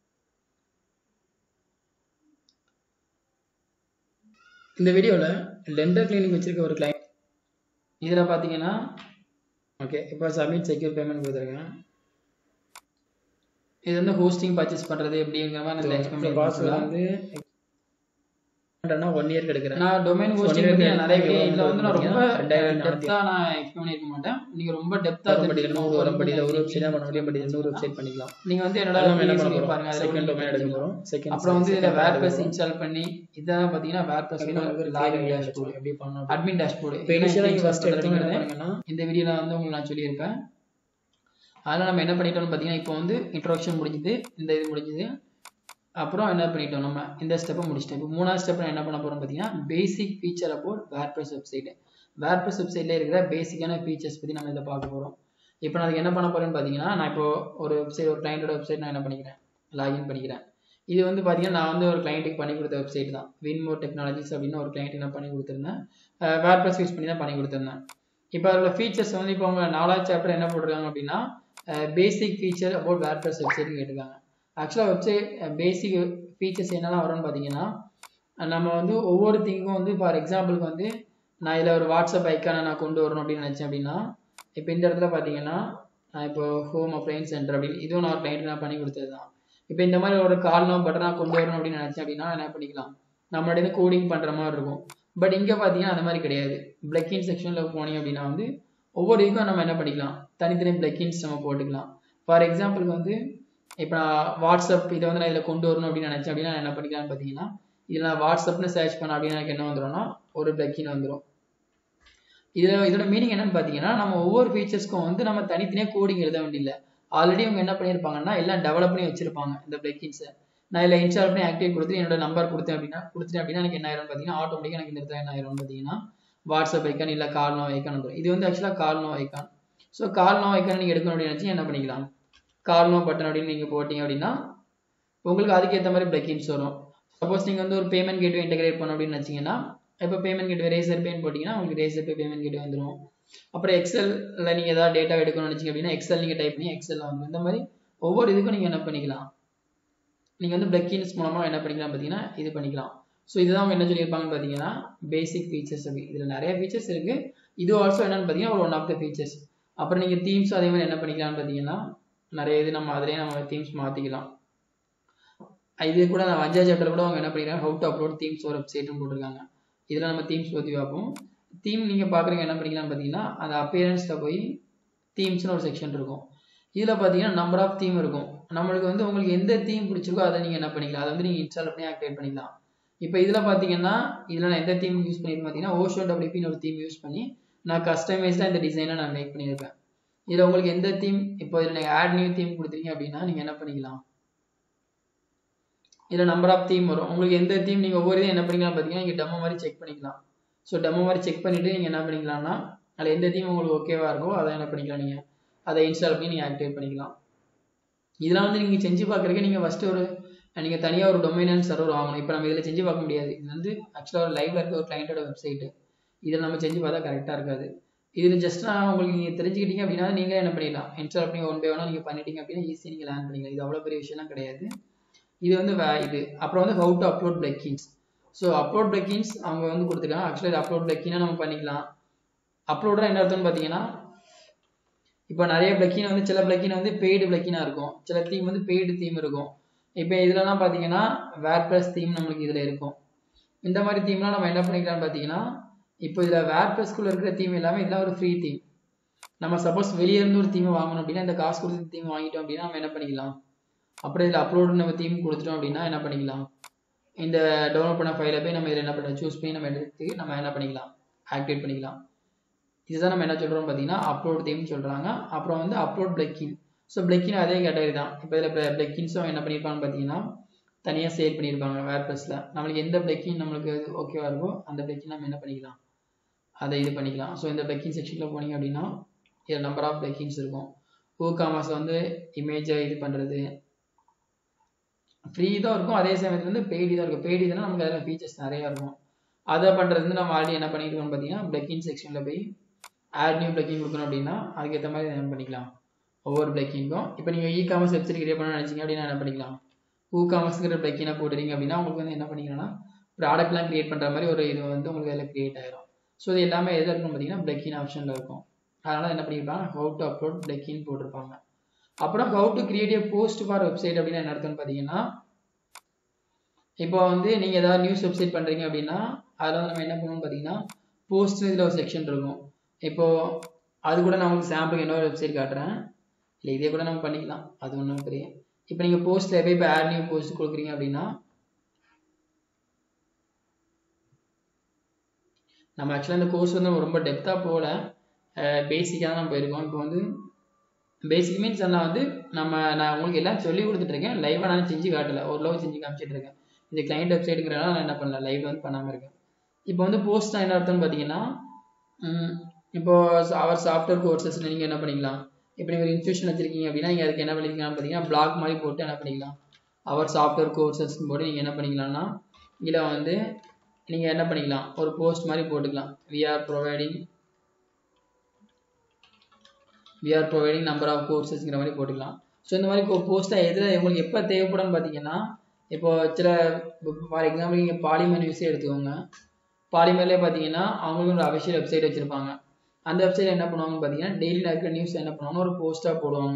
இந்த வீடியோவில் டென்டல் கிளினிக் வச்சிருக்க ஒரு கிளைண்ட் இதில் பார்த்தீங்கன்னா ஓகே இப்போ சப்மிட் செக்யூர் பேமெண்ட் கொடுத்துருக்கேன் இது வந்து ஹோஸ்டிங் பர்ச்சேஸ் பண்ணுறது எப்படிங்கிற மாதிரி நான் எக்ஸ்பிளைன் ப்ராசஸ் வந்து ஒன் இயர் கிடைக்கிறேன் நான் டொமைன் ஹோஸ்டிங் பத்தி நிறைய வீடியோ இதுல வந்து நான் ரொம்ப டெப்தா நான் எக்ஸ்பிளைன் பண்ணிருக்க மாட்டேன் நீங்க ரொம்ப டெப்தா படிக்கணும் ஒரு வாரம் படிக்கல ஒரு வெப்சைட் தான் பண்ண முடியும் பட் இன்னொரு வெப்சைட் பண்ணிக்கலாம் நீங்க வந்து என்னோட நம்ம என்ன பண்ண video போறோம் பாருங்க அதுல செகண்ட் வந்து டொமைன் எடுக்க போறோம் செகண்ட் அப்புறம் வந்து இதுல வேர் ப்ளஸ் இன்ஸ்டால் பண்ணி இதான் பாத்தீங்கன்னா வேர் ப்ளஸ் லாகின் டேஷ்போர்ட் எப்படி பண்ணணும் அட்மின் டேஷ்போர்ட் இப்போ இனிஷியலா நீங்க ஃபர்ஸ்ட் எடுத்தீங்கன்னா பண்ணீங்கன்னா இந்த வீடியோல வந்து உங்களுக்கு நான் சொல்லியிருப்பேன் அதனால நம்ம என்ன பண்ணிட்டோம்னு பார்த்தீங்கன்னா இப்போ வந்து இன்ட்ரோடக்ஷன் முடிஞ்சுது இந்த இது முடிஞ்சுது அப்புறம் என்ன பண்ணிட்டோம் நம்ம இந்த ஸ்டெப்பை முடிச்சிட்டோம் இப்போ மூணாவது ஸ்டெப் என்ன பண்ண போறோம் பார்த்தீங்கன்னா basic feature about WordPress website WordPress வெப்சைட்ல இருக்கிற பேசிக்கான ஃபீச்சர்ஸ் பற்றி நம்ம இதை பார்க்க போகிறோம் இப்போ நான் அதுக்கு என்ன பண்ண போறேன்னு பார்த்தீங்கன்னா நான் இப்போ ஒரு வெப்சைட் ஒரு கிளைண்டோட வெப்சைட் நான் என்ன பண்ணிக்கிறேன் லாகின் பண்ணிக்கிறேன் இது வந்து பார்த்தீங்கன்னா நான் வந்து ஒரு கிளைண்ட்டுக்கு பண்ணி கொடுத்த வெப்சைட் தான் வின்மோர் டெக்னாலஜிஸ் அப்படின்னு ஒரு கிளைண்ட்டுக்கு நான் பண்ணி கொடுத்துருந்தேன் வேர்ப்ரெஸ் யூஸ் பண்ணி தான் பண்ணி கொடுத்துருந்தேன் இப்போ அதோட ஃபீச்சர்ஸ் வந்து இப்போ அவங்க நாலாவது சாப்டர் என்ன போட்டிருக்காங்க அப்படின்னா பேசிக் ஃபீச்சர் அபவுட் வேர்ப்ரெஸ் வெப்சைட்னு கேட்டிருக்காங்க ஆக்சுவலாக வெப்சைட் பேசிக் ஃபீச்சர்ஸ் என்னெல்லாம் வரும்னு பார்த்தீங்கன்னா நம்ம வந்து ஒவ்வொரு திங்கும் வந்து ஃபார் எக்ஸாம்பிளுக்கு வந்து நான் இதில் ஒரு வாட்ஸ்அப் ஐக்கானை நான் கொண்டு வரணும் அப்படின்னு நினச்சேன் அப்படின்னா இப்போ இந்த இடத்துல பார்த்தீங்கன்னா நான் இப்போ ஹோம் அப்ளையன்ஸ் சென்டர் அப்படின்னு இதுவும் நான் ஒரு கிளைண்ட் நான் பண்ணி கொடுத்தது தான் இப்போ இந்த மாதிரி ஒரு கால்னோ பட்டனாக கொண்டு வரணும் அப்படின்னு நினச்சேன் அப்படின்னா என்ன பண்ணிக்கலாம் நம்மளோட கோடிங் பண்ணுற மாதிரி இருக்கும் பட் இங்கே பார்த்தீங்கன்னா அந்த மாதிரி கிடையாது பிளக்கின் செக்ஷனில் போனீங்க அப்படின்னா வந்து ஒவ்வொரு இதுக்கும் நம்ம என்ன பண்ணிக்கலாம் தனித்தனி பிளக்கின்ஸ் நம்ம போட்டுக்கலாம் ஃபார் எக்ஸாம்பிளுக்கு வந்து இப்போ நான் வாட்ஸ்அப் இதை வந்து நான் இதில் கொண்டு வரணும் அப்படின்னு நினச்சேன் அப்படின்னா நான் என்ன பண்ணிக்கலாம்னு பார்த்தீங்கன்னா இதில் நான் வாட்ஸ்அப்னு சர்ச் பண்ண அப்படின்னு எனக்கு என்ன வந்துடும்னா ஒரு பிளக்கின் வந்துடும் இதில் இதோட மீனிங் என்னன்னு பார்த்தீங்கன்னா நம்ம ஒவ்வொரு ஃபீச்சர்ஸ்க்கும் வந்து நம்ம தனித்தனியாக கோடிங் எழுத வேண்டியதில்லை ஆல்ரெடி அவங்க என்ன பண்ணியிருப்பாங்கன்னா எல்லாம் டெவலப் பண்ணி வச்சிருப்பாங்க இந்த பிளக்கின்ஸை நான் இதில் இன்ஸ்டால் பண்ணி ஆக்டிவேட் கொடுத்து என்னோட நம்பர் கொடுத்தேன் அப்படின்னா கொடுத்துட்டேன் அப்படின்னா எனக்கு என்ன ஆயிரும் பார்த்தீங்கன்னா ஆட்டோமேட்டிக்காக எனக்கு இந்த இடத்துல என்ன ஆயிரும் பார்த்தீங்கன்னா வாட்ஸ்அப் ஐக்கான் இல்லை கால் நோ ஐக்கான் வந்துடும் இது வந்து ஆக்சுவலாக call no icon so call no icon நீங்கள் எடுக்கணும் அப்படின்னு நினச்சி என்ன பண்ணிக்கலாம் கால் நோ பட்டன் அப்படின்னு நீங்கள் போட்டிங்க அப்படின்னா உங்களுக்கு அதுக்கேற்ற மாதிரி பிளக்கின்ஸ் வரும் சப்போஸ் நீங்கள் வந்து ஒரு பேமெண்ட் கேட்வே இன்டெகிரேட் பண்ணணும் அப்படின்னு நினச்சிங்கன்னா இப்போ பேமெண்ட் கேட்வே ரேசர் பேன்னு போட்டிங்கன்னா உங்களுக்கு ரேசர் பே பேமெண்ட் கேட்வே வந்துடும் அப்புறம் எக்ஸல்ல நீங்கள் ஏதாவது டேட்டா எடுக்கணும்னு நினச்சிங்க அப்படின்னா எக்ஸல் நீங்கள் டைப் பண்ணி எக்ஸலில் வந்து இந்த மாதிரி ஒவ்வொரு இதுக்கும் நீங்கள் என்ன பண்ணிக்கலாம் நீங்கள் வந்து பிளக்கின்ஸ் மூலமாக என்ன பண்ணிக்கலாம் பார்த்தீங்கன்னா இது பண்ணிக்கலாம் ஸோ இதுதான் அவங்க என்ன சொல்லியிருப்பாங்கன்னு பார்த்தீங்கன்னா பேசிக் ஃபீச்சர்ஸ் அப்படி இதில் நிறைய ஃபீச்சர்ஸ் இருக்குது இது ஆல்சோ என்னன்னு பார்த்தீங்கன்னா ஒரு ஒன் ஆஃப் த ஃபீச்சர்ஸ் அப்புறம் நீங்கள் தீம்ஸ் அதே மாதிரி என்ன பண்ணிக்கலாம்னு பார்த்தீங்கன்னா நிறைய இது நம்ம அதிலே நம்ம தீம்ஸ் மாற்றிக்கலாம் இது கூட நான் அஞ்சாவது சாப்டர் கூட அவங்க என்ன பண்ணிக்கிறாங்க ஹவு டு அப்லோட் தீம்ஸ் ஒரு வெப்சைட்னு போட்டிருக்காங்க இதில் நம்ம தீம்ஸ் பற்றி பார்ப்போம் தீம் நீங்கள் பார்க்குறீங்க என்ன பண்ணிக்கலாம் பார்த்தீங்கன்னா அந்த அப்பியரன்ஸில் போய் தீம்ஸ்னு ஒரு செக்ஷன் இருக்கும் இதில் பார்த்தீங்கன்னா நம்பர் ஆஃப் தீம் இருக்கும் நம்மளுக்கு வந்து உங்களுக்கு எந்த தீம் பிடிச்சிருக்கோ அதை நீங்கள் என்ன பண்ணிக்கலாம் அதை வந்து நீங்கள் இன்ஸ்டால் பண்ணி ஆக்டிவேட் பண்ணிக்கலாம் இப்போ இதில் பார்த்தீங்கன்னா இதில் நான் எந்த தீம் யூஸ் பண்ணியிருக்கேன் பார்த்தீங்கன்னா ஓஷோ டபிள்யூபின்னு ஒரு தீம் யூஸ் பண்ணி நான் கஸ்டமைஸ்டாக இந்த டிசைனை நான் மேக் பண்ணியிருப்பேன் இதில் உங்களுக்கு எந்த தீம் இப்போ இதில் நீங்கள் ஆட் நியூ தீம் கொடுத்துருங்க அப்படின்னா நீங்கள் என்ன பண்ணிக்கலாம் இதில் நம்பர் ஆஃப் தீம் வரும் உங்களுக்கு எந்த தீம் நீங்கள் ஒவ்வொரு இதையும் என்ன பண்ணிக்கலாம் பார்த்தீங்கன்னா நீங்கள் டெமோ மாதிரி செக் பண்ணிக்கலாம் ஸோ டெமோ மாதிரி செக் பண்ணிவிட்டு நீங்கள் என்ன பண்ணிக்கலாம்னா அதில் எந்த தீம் உங்களுக்கு ஓகேவா இருக்கோ அதை என்ன பண்ணிக்கலாம் நீங்கள் அதை இன்ஸ்டால் பண்ணி நீங்கள் ஆக்டிவேட் பண்ணிக்கலாம் இதெல்லாம் வந்து நீங்கள் செஞ்சு பார்க்குறதுக்கு நீங்கள் ஃபஸ்ட்டு ஒரு நீங்கள் தனியாக ஒரு டொமைனன் சர்வர் வாங்கணும் இப்போ நம்ம இதில் செஞ்சு பார்க்க முடியாது இது வந்து ஆக்சுவலாக ஒரு லைவ்ல இருக்க ஒரு கிளைண்ட்டோட வெப்சைட்டு இதில் நம்ம செஞ்சு பார்த்தா கரெக்டாக இருக்காது இதில் ஜஸ்ட் நான் உங்களுக்கு நீங்கள் தெரிஞ்சுக்கிட்டீங்க அப்படின்னா நீங்களே என்ன பண்ணிடலாம் இன்ஸ்டால் பண்ணி ஒன் பை ஒன்னாக நீங்கள் பண்ணிட்டீங்க அப்படின்னா ஈஸியாக நீங்கள் லேர்ன் பண்ணிக்கலாம் இது அவ்வளோ பெரிய விஷயம்லாம் கிடையாது இது வந்து வே இது அப்புறம் வந்து how to upload plugins so upload plugins அவங்க வந்து கொடுத்துருக்காங்க ஆக்சுவலாக இது அப்லோட் பிளக்கினாக நம்ம பண்ணிக்கலாம் அப்லோடராக என்ன அர்த்தம்னு பார்த்தீங்கன்னா இப்போ நிறைய பிளக்கின் வந்து சில பிளக்கின் வந்து பெய்டு பிளக்கினாக இருக்கும் சில தீம் வந்து பெய்டு தீம் இருக்கும் இப்போ இதுலலாம் பார்த்தீங்கன்னா வேர் ப்ளஸ் தீம் நம்மளுக்கு இதில் இருக்கும் இந்த மாதிரி தீம்லாம் நம்ம என்ன பண்ணிக்கலாம்னு பார்த்தீங்கன்னா இப்போ இதில் வேர் ப்ளஸ்க்குள்ளே இருக்கிற தீம் எல்லாமே இதெல்லாம் ஒரு ஃப்ரீ தீம் நம்ம சப்போஸ் வெளியே இருந்து ஒரு தீமை வாங்கணும் அப்படின்னா இந்த காசு கொடுத்து தீம் வாங்கிட்டோம் அப்படின்னா நம்ம என்ன பண்ணிக்கலாம் அப்புறம் இதில் அப்லோடு நம்ம தீம் கொடுத்துட்டோம் அப்படின்னா என்ன பண்ணிக்கலாம் இந்த டவுன்லோட் பண்ண ஃபைலை போய் நம்ம இதில் என்ன பண்ண சூஸ் பண்ணி நம்ம எடுத்து நம்ம என்ன பண்ணிக்கலாம் ஆக்டிவேட் பண்ணிக்கலாம் இதுதான் நம்ம என்ன சொல்கிறோம் பார்த்தீங்கன்னா அப்லோட் தீம் சொல்கிறாங்க அப்புறம் வந்து அப்லோட் பிளக்கின் ஸோ பிளக்கின் அதே கேட்டகரி தான் இப்போ இதில் பிளக்கின்ஸும் என்ன பண்ணியிருப்பாங்கன்னு பார்த்தீங்கன்னா தனியாக சேல் பண்ணியிருப்பாங்க வேர் ப்ளஸில் நம்மளுக்கு எந்த பிளக்கின் நம்மளுக்கு ஓகேவா இருக்கோ அந்த பிளக்கின் நம்ம என்ன பண்ணிக்கலாம் அதை இது பண்ணிக்கலாம் ஸோ இந்த பிளக்கின் செக்ஷனில் போனீங்க அப்படின்னா இதில் நம்பர் ஆஃப் பிளக்கின்ஸ் இருக்கும் ஓ காமர்ஸில் வந்து இமேஜை இது பண்ணுறது ஃப்ரீ தான் இருக்கும் அதே சமயத்தில் வந்து பெய்டு தான் இருக்கும் பெய்டு தான் நமக்கு அதில் ஃபீச்சர்ஸ் நிறையா இருக்கும் அதை பண்ணுறது வந்து நம்ம ஆல்ரெடி என்ன பண்ணியிருக்கோம்னு பார்த்தீங்கன்னா பிளக்கின் செக்ஷனில் போய் ஆட் நியூ பிளக்கிங் கொடுக்கணும் அப்படின்னா அதுக்கேற்ற மாதிரி என்ன பண்ணிக்கலாம் ஒவ்வொரு பிளக்கிங்கும் இப்போ நீங்கள் இ காமர்ஸ் வெப்சைட் கிரியேட் பண்ண நினச்சிங்க அப்படின்னா என்ன பண்ணிக்கலாம் ஊ காமர்ஸ்ங்கிற பிளக்கினை போடுறீங்க அப்படின்னா உங்களுக்கு வந்து என்ன பண்ணிக்கலாம்னா ப்ராடக்ட்லாம் கிரியேட் பண்ணுற மாதிரி ஒரு இது வந்து உங்களுக்கு அதில் கிரியேட் ஆயிரும் ஸோ இது எல்லாமே எதில் இருக்கும் பார்த்தீங்கன்னா பிளக்கின் ஆப்ஷனில் இருக்கும் அதனால் என்ன பண்ணியிருப்பாங்க ஹவு டு அப்லோட் பிளக்கின் போட்டிருப்பாங்க அப்புறம் how to create a post for website அப்படின்னா என்ன அர்த்தம்னு பார்த்தீங்கன்னா இப்போ வந்து நீங்கள் ஏதாவது நியூஸ் வெப்சைட் பண்ணுறீங்க அப்படின்னா அதில் வந்து நம்ம என்ன பண்ணுவோம்னு பார்த்தீங்கன்னா போஸ்ட் இதில் ஒரு செக்ஷன் இருக்கும் இப்போது அது கூட நான் உங்களுக்கு சாம்பிளுக்கு இன்னொரு வெப்சைட் காட்டுறேன் இல்லை இதே கூட நம்ம பண்ணிக்கலாம் அது ஒன்றும் பெரிய இப்போ நீங்கள் போஸ்ட்டில் போய் இப்போ ஆட் நியூ போஸ்ட் கொடுக்குறீங்க அப்படின்னா நம்ம ஆக்சுவலாக இந்த கோர்ஸ் வந்து ரொம்ப டெப்த்தாக போகல பேசிக்காக தான் நம்ம போயிருக்கோம் இப்போ வந்து பேசிக் மீன்ஸ் நான் வந்து நம்ம நான் உங்களுக்கு எல்லாம் சொல்லி கொடுத்துட்ருக்கேன் லைவாக நான் செஞ்சு காட்டலை ஓரளவு செஞ்சு காமிச்சிட்டு இருக்கேன் இது கிளைண்ட் வெப்சைட்டுங்கிறனால நான் என்ன பண்ணல லைவ் வந்து பண்ணாமல் இருக்கேன் இப்போ வந்து போஸ்ட் என்ன அர்த்தம்னு பார்த்தீங்கன்னா இப்போ அவர் சாஃப்ட்வேர் கோர்சஸ் நீங்கள் என்ன பண்ணிக்கலாம் இப்போ நீங்கள் ஒரு இன்ஸ்டியூஷன் வச்சிருக்கீங்க அப்படின்னா நீங்கள் அதுக்கு என்ன பண்ணிக்கலாம் பார்த்தீங்கன்னா பிளாக் மாதிரி போட்டு என்ன பண்ணிக்கலாம் அவர் சாஃப்ட்வேர் கோர்சஸ் போட்டு நீங்கள் என்ன பண்ணிக்கலாம்னா இதில் வந்து நீங்கள் என்ன பண்ணிக்கலாம் ஒரு போஸ்ட் மாதிரி போட்டுக்கலாம் we are providing we are providing number of கோர்சஸ்ங்கிற மாதிரி போட்டுக்கலாம் ஸோ இந்த மாதிரி போஸ்ட்டாக எதில் உங்களுக்கு எப்போ தேவைப்படும்னு பார்த்தீங்கன்னா இப்போ சில ஃபார் எக்ஸாம்பிள் நீங்கள் பாலிமர் நியூஸே எடுத்துக்கோங்க பாலிமர்லேயே பார்த்தீங்கன்னா அவங்களுக்கு ஒரு அஃபிஷியல் வெப்சைட் வச்சுருப்பாங்க அந்த வெப்சைட் என்ன பண்ணுவாங்கன்னு பார்த்தீங்கன்னா டெய்லி நடக்கிற நியூஸ் என்ன பண்ணுவாங்க ஒரு போஸ்ட்டாக போடுவாங்க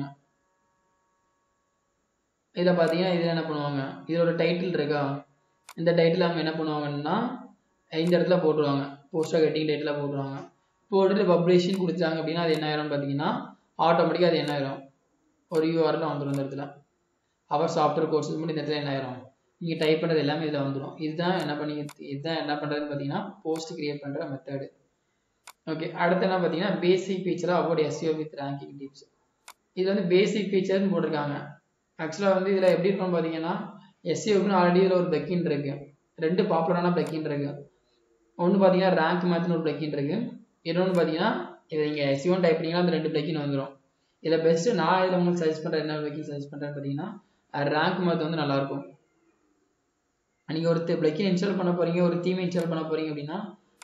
இதில் பார்த்தீங்கன்னா இதில் என்ன பண்ணுவாங்க இதில் ஒரு டைட்டில் இருக்கா இந்த டைட்டில் அவங்க என்ன பண்ணுவாங்கன்னா இந்த இடத்துல போட்டுருவாங்க போஸ்ட்டாக கட்டிங் டைட்டில் போட்டுருவாங்க போட்டுட்டு பப்ளிஷன் கொடுத்தாங்க அப்படின்னா அது என்ன ஆயிரும்னு பார்த்தீங்கன்னா ஆட்டோமேட்டிக்காக அது என்ன ஆயிரும் ஒரு யூஆரில் வந்துடும் இந்த இடத்துல அவர் சாஃப்ட்வேர் கோர்ஸஸ் மட்டும் இந்த இடத்துல என்ன ஆயிரும் நீங்கள் டைப் பண்ணுறது எல்லாமே இதில் வந்துடும் இதுதான் என்ன பண்ணி இதுதான் என்ன பண்ணுறதுன்னு பார்த்தீங்கன்னா போஸ்ட் கிரியேட் பண்ணுற மெத்தடு ஓகே அடுத்து என்ன பார்த்தீங்கன்னா பேசிக் ஃபீச்சராக about SEO with ranking tips இது வந்து பேசிக் ஃபீச்சர்னு போட்டிருக்காங்க ஆக்சுவலாக வந்து இதில் எப்படி இருக்கும்னு பார்த்தீங்கன்னா எஸ்யூக்குன்னு ஆல்ரெடி இதில் ஒரு பிளக்கின் இருக்கு ரெண்டு பாப்புலரான பிளக்கின் இருக்கு ஒன்று பார்த்தீங்கன்னா ரேங்க் மேத்னு ஒரு பிளக்கின் இருக்கு இன்னொன்று பார்த்தீங்கன்னா இதை நீங்கள் எஸ்யூன் டைப் பண்ணிங்கன்னா அந்த ரெண்டு பிளக்கின் வந்துடும் இதில் பெஸ்ட்டு நான் இதில் உங்களுக்கு சஜஸ்ட் பண்ணுறேன் என்ன பிளக்கின் சஜஸ்ட் பண்ணுறேன்னு பார்த்தீங்கன்னா ரேங்க் மேத் வந்து நல்லாயிருக்கும் நீங்கள் ஒரு பிளக்கின் இன்ஸ்டால் பண்ண போகிறீங்க ஒரு தீம் இன்ஸ்டால் பண்ண போகிறீங்க அப்படின்னா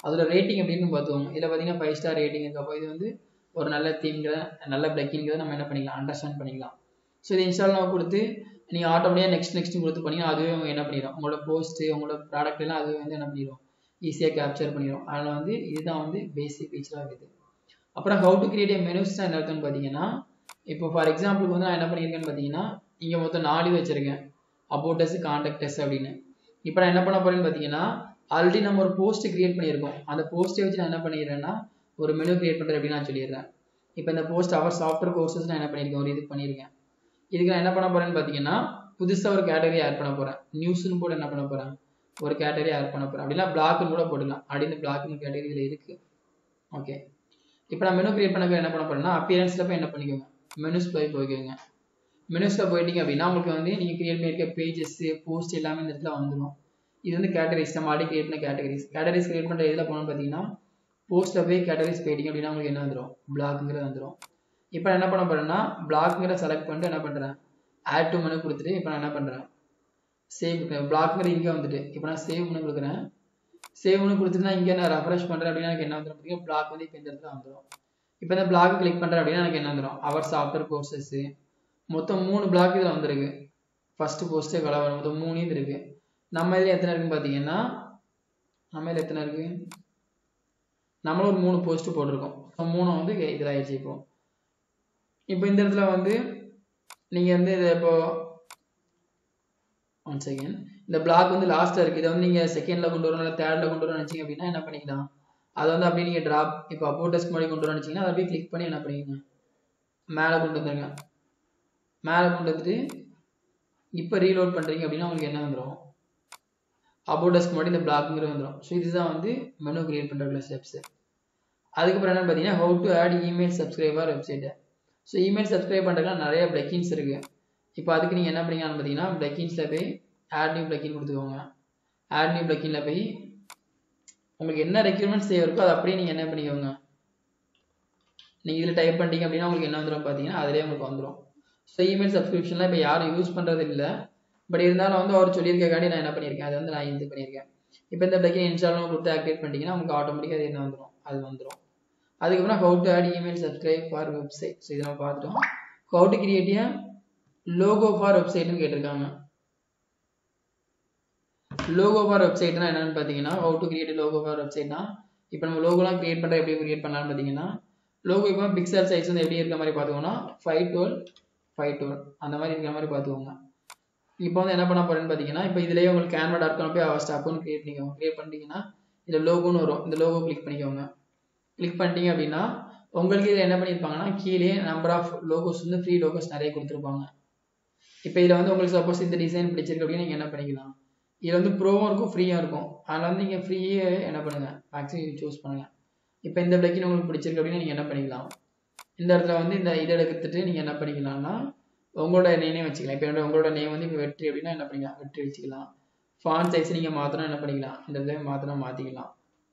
அதோட ரேட்டிங் எப்படின்னு பார்த்துக்கோங்க இதில் பார்த்தீங்கன்னா ஃபைவ் ஸ்டார் ரேட்டிங் இருக்கு அப்போ இது வந்து ஒரு நல்ல தீம்ங்கிற நல்ல பிளக்கிங்கிறத நம்ம என்ன பண்ணிக்கலாம் அண்டர்ஸ்டாண்ட் பண்ணிக்கலாம் ஸோ இது இன்ஸ்டால் நம்ம கொடுத்து நீங்கள் ஆட்டோமேட்டிக்காக நெக்ஸ்ட் நெக்ஸ்ட் கொடுத்து பண்ணிங்கன்னா அதுவே அவங்க என்ன பண்ணிடும் உங்களோட போஸ்ட்டு உங்களோட ப்ராடக்ட் எல்லாம் அதுவே வந்து என்ன பண்ணிடும் ஈஸியாக கேப்சர் பண்ணிடும் அதில் வந்து இதுதான் வந்து பேசிக் ஃபீச்சராக இருக்குது அப்புறம் how to create a menus என்ன இருக்குன்னு பார்த்தீங்கன்னா இப்போ ஃபார் எக்ஸாம்பிளுக்கு வந்து நான் என்ன பண்ணியிருக்கேன்னு பார்த்தீங்கன்னா இங்கே மொத்தம் நாலு வச்சுருக்கேன் அபோட்டஸ் கான்டாக்டஸ் அப்படின்னு இப்போ நான் என்ன பண்ண போறேன்னு பார்த்தீங்கன்னா ஆல்ரெடி நம்ம ஒரு போஸ்ட் கிரியேட் பண்ணியிருக்கோம் அந்த போஸ்ட்டை வச்சு நான் என்ன பண்ணிடுறேன்னா ஒரு மெனு கிரியேட் பண்ணுறேன் அப்படின்னு நான் சொல்லிடுறேன் இப்போ இந்த போஸ்ட் அவர் சாஃப்ட்வேர் கோர்சஸ் நான் என்ன பண்ணியிருக்கேன் ஒரு இது பண்ணியிருக்கேன் இதுக்கு நான் என்ன பண்ண போறேன்னு பார்த்தீங்கன்னா புதுசாக ஒரு கேட்டகரி ஆட் பண்ண போகிறேன் நியூஸ்னு போட்டு என்ன பண்ண போகிறேன் ஒரு கேட்டகரி ஆட் பண்ண போகிறேன் அப்படின்னா பிளாக்னு கூட போட்டுக்கலாம் அப்படின்னு பிளாக்னு கேட்டகரி இதில் இருக்குது ஓகே இப்போ நான் மெனு கிரியேட் பண்ண என்ன பண்ண போறேன்னா அப்பியரன்ஸில் போய் என்ன பண்ணிக்கோங்க மெனுஸ் போய் போய்க்கோங்க மெனுஸில் போயிட்டீங்க அப்படின்னா உங்களுக்கு வந்து நீங்கள் கிரியேட் பண்ணியிருக்க பேஜஸ் போஸ்ட் எல்லாமே இந்த இடத்துல வந்துடும் இது வந்து கேட்டகரிஸ் நம்ம ஆல்ரெடி கிரியேட் பண்ண கேட்டகரிஸ் கேட்டகரிஸ் கிரியேட் பண்ணுற இதில் போனோம்னு பார்த்தீங்கன்னா போஸ்ட்டில் போய் கேட்டகரிஸ் போயிட்டீங்க அப்படின்னா உங்களுக்கு என்ன வந்துடும் பிளாக்ங்கிறது வந்துடும் இப்போ நான் என்ன பண்ண போறேன்னா பிளாக்ங்கிற செலக்ட் பண்ணிட்டு என்ன பண்ணுறேன் ஆட் டு மெனு கொடுத்துட்டு இப்போ நான் என்ன பண்ணுறேன் சேவ் பிளாக்ங்கிற இங்கே வந்துட்டு இப்போ நான் சேவ் பண்ணி கொடுக்குறேன் சேவ் பண்ணி கொடுத்துட்டு நான் இங்கே நான் ரெஃப்ரெஷ் பண்ணுறேன் அப்படின்னா எனக்கு என்ன வந்துடும் பார்த்தீங்கன்னா பிளாக் வந்து இப்போ இந்த இடத்துல வந்துடும் இப்போ இந்த பிளாக் கிளிக் பண்ணுறேன் அப்படின்னா எனக்கு என்ன வந்துடும் அவர் சாஃப்ட்வேர் கோர்சஸ்ஸு மொத்தம் மூணு பிளாக் இதில் வந்திருக்கு ஃபஸ்ட்டு போஸ்ட்டே கலவரம் மொத்தம் மூணு இது இருக்குது நம்ம இதில் எத்தனை இருக்குன்னு பார்த்தீங்கன்னா நம்ம இதில் எத்தனை இருக்குது நம்மளும் ஒரு மூணு போஸ்ட்டு போட்டிருக்கோம் மூணு வந்து இதில் ஆயிடுச்சு இப்போ இப்போ இந்த இடத்துல வந்து நீங்கள் வந்து இதை இப்போ ஒன் செகண்ட் இந்த பிளாக் வந்து லாஸ்ட்டாக இருக்குது இதை வந்து நீங்கள் செகண்டில் கொண்டு வரணும் இல்லை தேர்டில் கொண்டு வரணும் நினச்சிங்க அப்படின்னா என்ன பண்ணிக்கலாம் அதை வந்து அப்படியே நீங்கள் ட்ராப் இப்போ அப்போட்டஸ்க்கு முன்னாடி கொண்டு வரணும் நினச்சிங்கன்னா அதை அப்படியே கிளிக் பண்ணி என்ன பண்ணிக்கங்க மேலே கொண்டு வந்துருங்க மேலே கொண்டு வந்துட்டு இப்போ ரீலோட் பண்ணுறீங்க அப்படின்னா உங்களுக்கு என்ன வந்துடும் அபோட்டஸ்க்கு முன்னாடி இந்த பிளாக்குங்கிறது வந்துடும் ஸோ இதுதான் வந்து மெனு கிரியேட் பண்ணுற ஸ்டெப்ஸு அதுக்கப்புறம் என்னன்னு பார்த்தீங்கன்னா how to add email subscriber website so email subscribe பண்ணுறதுலாம் நிறைய பிளக்கின்ஸ் இருக்குது இப்போ அதுக்கு நீங்கள் என்ன பண்ணீங்கன்னு பார்த்தீங்கன்னா பிளக்கின்ஸில் போய் ஆட் நியூ பிளக்கின் கொடுத்துக்கோங்க ஆட் நியூ பிளக்கினில் போய் உங்களுக்கு என்ன ரெக்யூர்மெண்ட்ஸ் தேவை இருக்கோ அதை அப்படியே நீங்கள் என்ன பண்ணிக்கோங்க நீங்கள் இதில் டைப் பண்ணிட்டீங்க அப்படின்னா உங்களுக்கு என்ன வந்துடும் பார்த்தீங்கன்னா அதிலே உங்களுக்கு வந்துடும் ஸோ இமெயில் சப்ஸ்கிரிப்ஷன்லாம் இப்போ யாரும் யூஸ் பண்ணுறது இல்லை பட் இருந்தாலும் வந்து அவர் சொல்லியிருக்காண்டி நான் என்ன பண்ணியிருக்கேன் அதை வந்து நான் இது பண்ணியிருக்கேன் இப்போ இந்த பிளக்கின் இன்ஸ்டாலும் கொடுத்து ஆக்டிவேட் பண்ணிட்டீங்கன்னா உங்களுக்கு ஆட்டோமேட்டிக்காக அது என்ன வந்துடும் அது வந்துடும் அதுக்கப்புறம் how to add email subscribe for website so இதை நம்ம பார்த்துட்டோம் how to create logo for வெப்சைட்னு கேட்டிருக்காங்க லோகோ ஃபார் வெப்சைட்னா என்னன்னு பார்த்தீங்கன்னா how to create logo for வெப்சைட்னா இப்போ நம்ம லோகோலாம் கிரியேட் பண்ணுற எப்படி கிரியேட் பண்ணலாம்னு பார்த்தீங்கன்னா லோகோ இப்போ பிக்சல் சைஸ் வந்து எப்படி இருக்க மாதிரி பார்த்துக்கோங்கன்னா ஃபைவ் டுவெல் ஃபைவ் டுவெல் அந்த மாதிரி இருக்கிற மாதிரி பார்த்துக்கோங்க இப்போ வந்து என்ன பண்ண போறேன்னு பார்த்தீங்கன்னா இப்போ இதுலேயே உங்களுக்கு கேன்வா டாட் காம் போய் அவஸ்ட் அக்கௌண்ட் கிரியேட் பண்ணிக்கோங்க கிரியேட் பண்ணிட்டீங்கன்னா இதில் லோகோன்னு வரும் இந்த லோகோ கிளிக் பண்ணிக்கோங்க கிளிக் பண்ணிட்டீங்க அப்படின்னா உங்களுக்கு இதில் என்ன பண்ணியிருப்பாங்கன்னா கீழே நம்பர் ஆஃப் லோகோஸ் வந்து ஃப்ரீ லோகோஸ் நிறைய கொடுத்துருப்பாங்க இப்போ இதில் வந்து உங்களுக்கு சப்போஸ் இந்த டிசைன் பிடிச்சிருக்கு அப்படின்னு நீங்கள் என்ன பண்ணிக்கலாம் இதில் வந்து ப்ரோவும் இருக்கும் ஃப்ரீயாக இருக்கும் அதில் வந்து நீங்கள் ஃப்ரீயே என்ன பண்ணுங்கள் மேக்ஸிமம் சூஸ் பண்ணுங்கள் இப்போ இந்த பிளக்கின் உங்களுக்கு பிடிச்சிருக்கு அப்படின்னு நீங்கள் என்ன பண்ணிக்கலாம் இந்த இடத்துல வந்து இந்த இதை எடுத்துட்டு நீங்கள் என்ன பண்ணிக்கலாம்னா உங்களோட நேமே வச்சுக்கலாம் இப்போ என்னோட உங்களோட நேம் வந்து இப்போ வெற்றி அப்படின்னா என்ன பண்ணிக்கலாம் வெற்றி வச்சுக்கலாம் ஃபான் சைஸ் நீங்கள் மாற்றணும் என்ன பண்ணிக்கலாம் இந்த இடத்துல மாற்றணும் மாற்றிக்கலாம்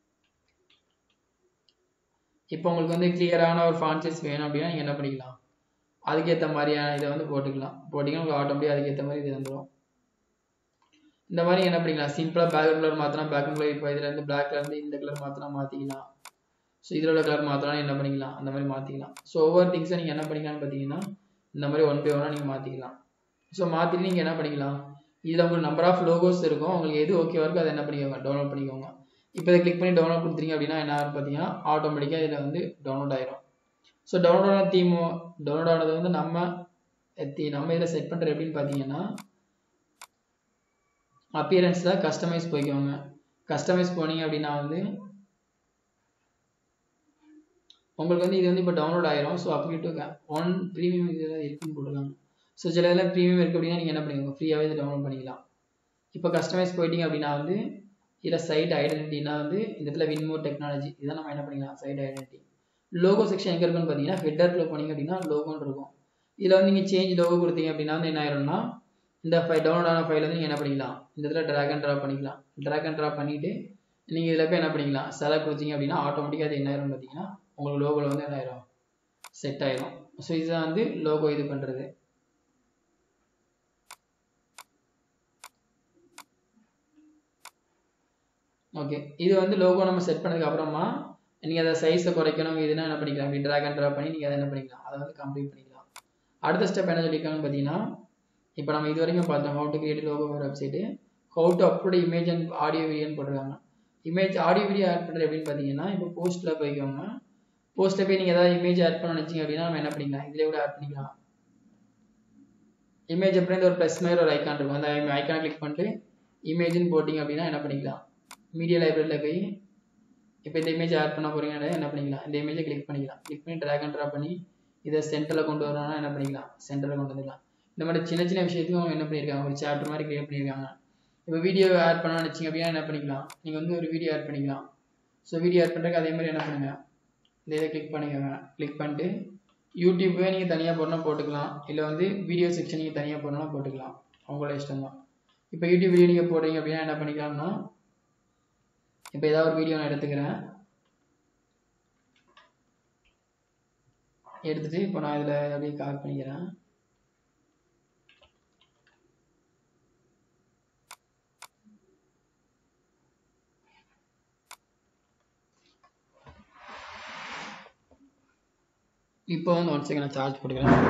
இப்போ உங்களுக்கு வந்து கிளியரான ஒரு ஃபான் சைஸ் வேணும் அப்படின்னா நீங்கள் என்ன பண்ணிக்கலாம் அதுக்கேற்ற மாதிரியான இதை வந்து போட்டுக்கலாம் போட்டிங்கன்னா உங்களுக்கு ஆட்டோமேட்டிக் அதுக்கேற்ற மாதிரி இது வந்துடும் இந்த மாதிரி என்ன பண்ணிக்கலாம் சிம்பிளாக பேக்ரவுண்ட் கலர் மாற்றினா பேக்ரவுண்ட் கலர் இப்போ இதில் இருந்து பிளாக் இருந்து இந்த கலர் மாற்றினா மாற்றிக்கலாம் ஸோ இதில் உள்ள கலர் மாற்றலாம் என்ன பண்ணிக்கலாம் அந்த மாதிரி மாற்றிக்கலாம் ஸோ ஒவ்வொரு திங்ஸை நீங்கள் என்ன பண்ணிக்கலாம்னு பார்த்தீங்கன்னா இந்த மாதிரி ஒன் பை ஒன்னாக நீங்கள் மாற்றிக்கலாம் ஸோ மாற்றிட்டு நீங்கள் என்ன பண்ணிக்கலாம் இதில் உங்களுக்கு நம்பர் ஆஃப் லோகோஸ் இருக்கும் உங்களுக்கு எது ஓகேவா இருக்கோ அதை என்ன பண்ணிக்கோங்க டவுன்லோட் பண்ணிக்கோங்க இப்போ இதை கிளிக் பண்ணி டவுன்லோட் கொடுத்துறீங்க அப்படின்னா என்ன ஆகும் பார்த்தீங்கன்னா ஆட்டோமேட்டிக்காக இதில் வந்து டவுன்லோட் ஆயிரும் ஸோ டவுன்லோட் ஆன தீம் டவுன்லோட் ஆனது வந்து நம்ம தி- நம்ம இதில் செட் பண்ணுறது எப்படின்னு பார்த்தீங்கன்னா அப்பியரன்ஸில் கஸ்டமைஸ் போய்க்கோங்க கஸ்டமைஸ் போனீங்க அப்படின்னா வந்து உங்களுக்கு வந்து இது வந்து இப்போ டவுன்லோட் ஆயிரும் ஸோ அப்படி டு ஒன் ப்ரீமியம் இதில் இருக்குன்னு போட்டுருக்காங்க ஸோ சில இதில் ப்ரீமியம் இருக்குது அப்படின்னா நீங்கள் என்ன பண்ணிக்கோங்க ஃப்ரீயாகவே இதை டவுன்லோட் பண்ணிக்கலாம் இப்போ கஸ்டமைஸ் போயிட்டீங்க அப்படின்னா வந்து இதில் சைட் ஐடென்டிட்டினா வந்து இந்த இடத்துல வின்மோர் டெக்னாலஜி இதான் நம்ம என்ன பண்ணிக்கலாம் சைட் ஐடென்டிட்டி லோகோ செக்ஷன் எங்கே இருக்குன்னு பார்த்தீங்கன்னா ஹெட்டரில் போனீங்க அப்படின்னா லோகோன்னு இருக்கும் இதில் வந்து நீங்கள் சேஞ்ச் லோகோ கொடுத்தீங்க அப்படின்னா வந்து என்ன ஆயிரும்னா இந்த ஃபைல் டவுன்லோட் ஆன ஃபைல் வந்து நீங்கள் என்ன பண்ணிக்கலாம் இந்த இடத்துல ட்ராக் அண்ட் ட்ராப் பண்ணிக்கலாம் ட்ராக் அண்ட் ட்ராப் பண்ணிவிட்டு நீங்கள் இதில் போய் என்ன பண்ணிக்கலாம் செலக்ட் கொடுத்தீங்க அப்படின்னா ஆட்டோமேட்டிக்காக அது என்ன ஆயிரும் பார்த்தீங்கன்னா உங்களுக்கு லோகோவில் வந்து என்ன ஆயிரும் செட் ஆயிரும் ஸோ இதுதான் வந்து லோகோ இது பண்ணுறது ஓகே இது வந்து லோகோ நம்ம செட் பண்ணதுக்கு அப்புறமா நீங்கள் அதை சைஸை குறைக்கணும் இதுனா என்ன பண்ணிக்கலாம் அப்படி ட்ராக் அண்ட் ட்ராப் பண்ணி நீங்கள் அதை என்ன பண்ணிக்கலாம் அதை வந்து கம்ப்ளீட் பண்ணிக்கலாம் அடுத்த ஸ்டெப் என்ன சொல்லியிருக்காங்கன்னு பார்த்தீங்கன்னா இப்போ நம்ம இது வரைக்கும் பார்த்தோம் ஹவு டு கிரியேட் லோகோ ஒரு website how to upload image and audio வீடியோன்னு போட்டிருக்காங்க இமேஜ் ஆடியோ வீடியோ ஆட் பண்ணுறது எப்படின்னு பார்த்தீங்கன்னா இப்போ போஸ்ட்டில் போய்க்கோங்க போஸ்ட்டில் போய் நீங்கள் ஏதாவது இமேஜ் ஆட் பண்ண நினச்சிங்க அப்படின்னா நம்ம என்ன பண்ணிக்கலாம் இதிலே கூட ஆட் பண்ணிக்கலாம் இமேஜ் அப்புறம் இந்த ஒரு ப்ளஸ் மாதிரி ஒரு ஐக்கான் இருக்கும் அந்த ஐக்கானை கிளிக் பண்ணிட்டு இமேஜ்னு போட்டிங்க அப்படின்னா என்ன பண்ணிக்கலாம் மீடியா லைப்ரரியில் போய் இப்போ இந்த இமேஜ் ஆட் பண்ண போறீங்கன்னா என்ன பண்ணிக்கலாம் இந்த இமேஜை கிளிக் பண்ணிக்கலாம் கிளிக் பண்ணி ட்ராக் அண்ட் ட்ராப் பண்ணி இதை சென்டரில் கொண்டு வரணும்னா என்ன பண்ணிக்கலாம் சென்டரில் கொண்டு வந்துக்கலாம் இந்த மாதிரி சின்ன சின்ன விஷயத்துக்கும் அவங்க என்ன பண்ணியிருக்காங்க ஒரு சாப்டர் மாதிரி கிரியேட் பண்ணியிருக்காங்க இப்போ வீடியோ ஆட் பண்ண நினச்சிங்க அப்படின்னா என்ன பண்ணிக்கலாம் நீங்கள் வந்து ஒரு வீடியோ ஆட் பண்ணிக்கலாம் ஸோ வீடியோ ஆட் பண்ணுறதுக்கு அதே மாதிரி என்ன பண்ணுங்க இந்த இதை கிளிக் பண்ணிக்கோங்க கிளிக் பண்ணிட்டு யூடியூப்பே நீங்கள் தனியாக போடணும் போட்டுக்கலாம் இல்லை வந்து வீடியோ செக்ஷன் நீங்கள் தனியாக போடணும் போட்டுக்கலாம் உங்களோட இஷ்டம் தான் இப்போ யூடியூப் வீடியோ நீங்கள் போடுறீங்க அப்படின்னா என்ன பண்ணிக்கலாம்னா இப்போ ஏதாவது ஒரு வீடியோ நான் எடுத்துக்கிறேன் எடுத்துட்டு இப்போ நான் இதில் அப்படியே கால் பண்ணிக்கிறேன் இப்போ வந்து ஒன் செகண்ட் நான் சார்ஜ் போட்டுக்கிறேன்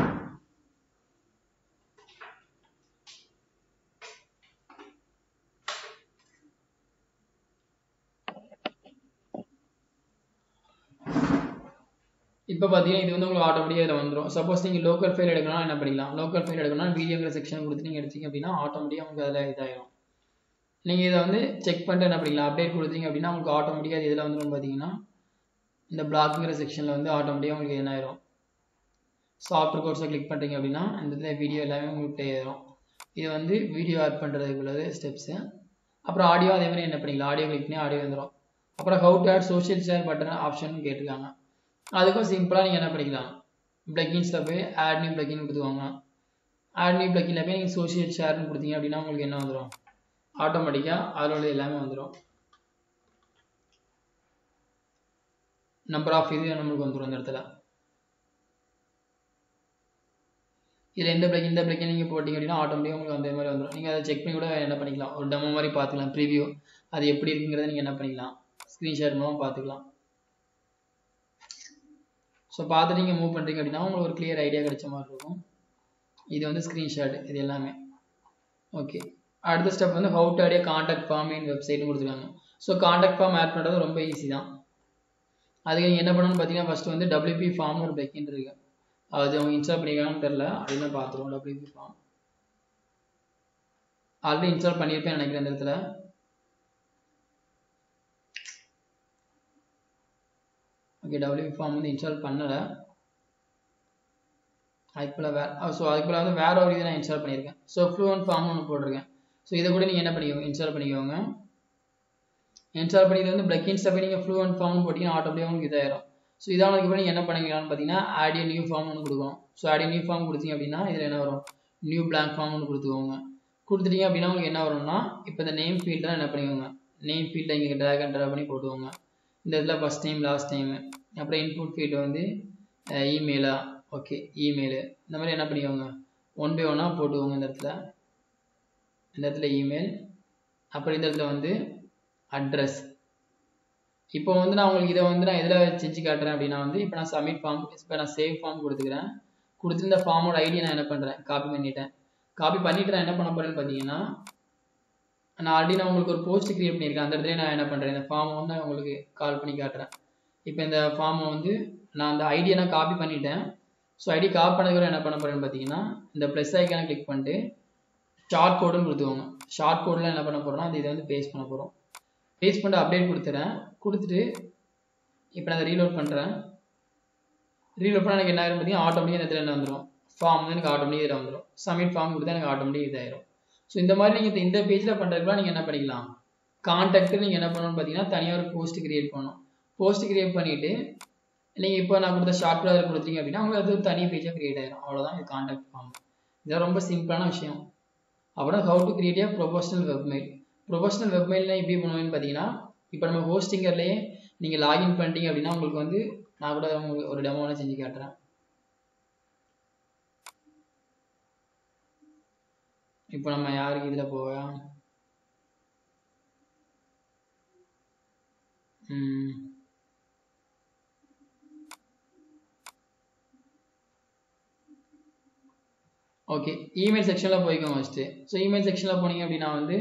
இப்போ பார்த்தீங்கன்னா இது வந்து உங்களுக்கு ஆட்டோமேட்டிக்காக இதில் வந்துடும் சப்போஸ் நீங்கள் லோக்கல் ஃபைல் எடுக்கணும்னா என்ன பண்ணிக்கலாம் லோக்கல் ஃபைல் எடுக்கணும்னா வீடியோங்கிற செக்ஷன் கொடுத்து நீங்கள் எடுத்தீங்க அப்படின்னா ஆட்டோமேட்டிக்காக உங்களுக்கு அதில் இதாயிரும் நீங்கள் இதை வந்து செக் பண்ணிட்டு என்ன பண்ணிக்கலாம் அப்டேட் கொடுத்தீங்க அப்படின்னா உங்களுக்கு ஆட்டோமேட்டிக்காக இதில் வந்துடும் பார்த்தீங்கன்னா இந்த பிளாக்குங்கிற செக்ஷனில் வந்து ஆட்டோமேட்டிக்காக உங்களுக்கு என்ன ஆயிரும் சாஃப்ட்வேர் கோர்ஸை கிளிக் பண்ணுறீங்க அப்படின்னா இந்த இடத்துல வீடியோ எல்லாமே உங்களுக்கு ப்ளே ஆயிரும் இது வந்து வீடியோ ஆட் பண்ணுறதுக்கு உள்ளது ஸ்டெப்ஸு அப்புறம் ஆடியோ அதே மாதிரி என்ன பண்ணிக்கலாம் ஆடியோ கிளிக் பண்ணி ஆடியோ வந்துடும் அப்புறம் how to add social share button option கேட்டிருக்காங்க அதுக்கும் சிம்பிளாக நீங்கள் என்ன பண்ணிக்கலாம் ப்ளக்கின்ஸில் போய் ஆட் நியூ ப்ளக்கின் கொடுத்துக்கோங்க ஆட் நியூ ப்ளக்கினில் போய் நீங்கள் சோஷியல் ஷேர்னு கொடுத்தீங்க அப்படின்னா உங்களுக்கு என்ன வந்துடும் ஆட்டோமேட்டிக்காக அதில் உள்ள எல்லாமே வந்துடும் நம்பர் ஆஃப் இது நம்மளுக்கு வந்துடும் இந்த இடத்துல இதில் எந்த பிளக் இந்த பிளக்கை நீங்கள் போட்டிங்க அப்படின்னா ஆட்டோமேட்டிக்காக உங்களுக்கு அந்த மாதிரி வந்துடும் நீங்கள் அதை செக் பண்ணி கூட என்ன பண்ணிக்கலாம் ஒரு டெமோ மாதிரி பார்த்துக்கலாம் ப்ரிவியூ அது எப்படி இருக்குங்கிறத நீங்கள் என்ன பண்ணிக்கலாம் ஸ்க்ரீன்ஷாட் மூலம் பார்த்துக்கலாம் ஸோ பார்த்துட்டு நீங்கள் மூவ் பண்ணுறீங்க அப்படின்னா உங்களுக்கு ஒரு கிளியர் ஐடியா கிடைச்ச மாதிரி இருக்கும் இது வந்து ஸ்க்ரீன்ஷாட் இது எல்லாமே ஓகே அடுத்த ஸ்டெப் வந்து how to audio contact form in வெப்சைட்னு கொடுத்துருக்காங்க ஸோ காண்டாக்ட் ஃபார்ம் ஆட் பண்ணுறது ரொம்ப ஈஸி தான் அதுக்கு நீங்கள் என்ன பண்ணணும்னு பார்த்தீங்கன்னா ஃபஸ்ட்டு வந்து டபிள்யூபி ஃபார்ம் ஒரு பெக்கின் இருக்கு அது அவங்க இன்ஸ்டால் பண்ணியிருக்காங்கன்னு தெரில அப்படின்னு பார்த்துருவோம் டபிள்யூபி ஃபார்ம் ஆல்ரெடி இன்ஸ்டால் பண்ணியிருப்பேன் நினைக்கிறேன் இந்த இடத்துல ஓகே டபிள்யூபி ஃபார்ம் வந்து இன்ஸ்டால் பண்ணலை அதுக்கு போல் வேறு ஸோ அதுக்கு போல் வந்து வேற ஒரு இது நான் இன்ஸ்டால் பண்ணியிருக்கேன் ஸோ ஃப்ளூவன் ஃபார்ம் ஒன்று போட்டிருக்கேன் ஸோ இதை கூட நீங்கள் என்ன பண்ணிக்கோங்க இன்ஸ்டால் பண்ணிக்கோங்க இன்ஸ்டால் பண்ணி இது வந்து பிளக்கின்ஸில் போய் நீங்கள் ஃப்ளூவன் ஃபார்ம் போட்டிங்கன்னா ஆட்டோமேட்டிக்காக உங்களுக்கு இதாயிரும் ஸோ இதானதுக்கு அப்புறம் நீங்கள் என்ன பண்ணிக்கலாம்னு பார்த்தீங்கன்னா ஆடியோ நியூ ஃபார்ம் ஒன்று கொடுக்கணும் ஸோ ஆடியோ நியூ ஃபார்ம் கொடுத்தீங்க அப்படின்னா இதில் என்ன வரும் நியூ பிளாங்க் ஃபார்ம் ஒன்று கொடுத்துக்கோங்க கொடுத்துட்டீங்க அப்படின்னா உங்களுக்கு என்ன வரும்னா இப்போ இந்த நேம் ஃபீல்டெலாம் என்ன பண்ணிக்கோங்க நேம் ஃபீல்டை இங்கே ட்ராக் அண்ட் ட்ரா பண்ணி போட்டுக்கோங்க இந்த இடத்துல ஃபஸ்ட் டைம் லாஸ்ட் டைமு அப்புறம் இன்புட் ஃபீல்டு வந்து இமெயிலா ஓகே இமெயிலு இந்த மாதிரி என்ன பண்ணிக்கோங்க ஒன் பை ஒன்னாக போட்டுக்கோங்க இந்த இடத்துல இந்த இடத்துல இமெயில் அப்புறம் இந்த இடத்துல வந்து அட்ரஸ் இப்போ வந்து நான் உங்களுக்கு இதை வந்து நான் எதில் செஞ்சு காட்டுறேன் அப்படின்னா வந்து இப்போ நான் சப்மிட் ஃபார்ம் இப்போ நான் சேவ் ஃபார்ம் கொடுத்துக்கிறேன் கொடுத்து இந்த ஃபார்மோட ஐடி நான் என்ன பண்ணுறேன் காப்பி பண்ணிட்டேன் காப்பி பண்ணிட்டு நான் என்ன பண்ண போறேன்னு பார்த்தீங்கன்னா நான் ஆல்ரெடி நான் உங்களுக்கு ஒரு போஸ்ட் கிரியேட் பண்ணியிருக்கேன் அந்த இடத்துல நான் என்ன பண்ணுறேன் இந்த ஃபார்மை வந்து நான் உங்களுக்கு கால் பண்ணி காட்டுறேன் இப்போ இந்த ஃபார்மை வந்து நான் அந்த ஐடியை நான் காப்பி பண்ணிட்டேன் ஸோ ஐடி காப்பி பண்ணதுக்கு என்ன பண்ண போறேன்னு பார்த்தீங்கன்னா இந்த ப்ளஸ் ஐக்கான கிளிக் பண்ணிட்டு ஷார்ட் கோடுன்னு கொடுத்துக்கோங்க ஷார்ட் கோடில் என்ன பண்ண போகிறோம்னா அது இதை வந்து பேஸ்ட் பண்ண போகிறோம் பேஸ்ட் பண்ணிட்டு அப்டேட் கொடுத்துறேன் கொடுத்துட்டு இப்போ நான் அதை ரீலோட் பண்ணுறேன் ரீலோட் பண்ணால் எனக்கு என்ன ஆயிரும் பார்த்தீங்கன்னா ஆட்டோமேட்டிக்காக இந்த இடத்துல என்ன வந்துடும் ஃபார்ம் வந்து எனக்கு ஆட்டோமேட்டிக் இதில் வந்துடும் சப்மிட் ஃபார்ம் கொடுத்தா எனக்கு ஆட்டோமேட்டிக் இதாயிரும் ஸோ இந்த மாதிரி நீங்கள் இந்த பேஜில் பண்ணுறதுக்குலாம் நீங்கள் என்ன பண்ணிக்கலாம் கான்டாக்ட் நீங்கள் என்ன பண்ணணும்னு பார்த்தீங்கன்னா தனியாக ஒரு போஸ்ட் கிரியேட் பண்ணணும் போஸ்ட் கிரியேட் பண்ணிவிட்டு நீங்கள் இப்போ நான் கொடுத்த ஷார்ட் அதில் கொடுத்தீங்க அப்படின்னா உங்களுக்கு அது தனி பேஜாக கிரியேட் ஆயிரும் அவ்வளோதான் இது கான்டாக்ட் ஃபார்ம் இதெல்லாம் ரொம்ப சிம்பிளான விஷயம் அப்புறம் how to create a professional webmail professional வெப்மெயிலில் எப்படி பண்ணுவேன்னு பார்த்தீங்கன்னா இப்போ நம்ம ஹோஸ்டிங்கர்லேயே நீங்கள் லாகின் பண்ணிட்டீங்க அப்படின்னா உங்களுக்கு வந்து நான் கூட உங்களுக்கு ஒரு டெமோவில் செஞ்சு காட்டுறேன் இப்போ நம்ம யாருக்கு இதில் போவோம் ஓகே இமெயில் செக்ஷனில் போய்க்கோங்க ஃபஸ்ட்டு ஸோ இமெயில் செக்ஷனில் போனீங்க அப்படின்னா வந்து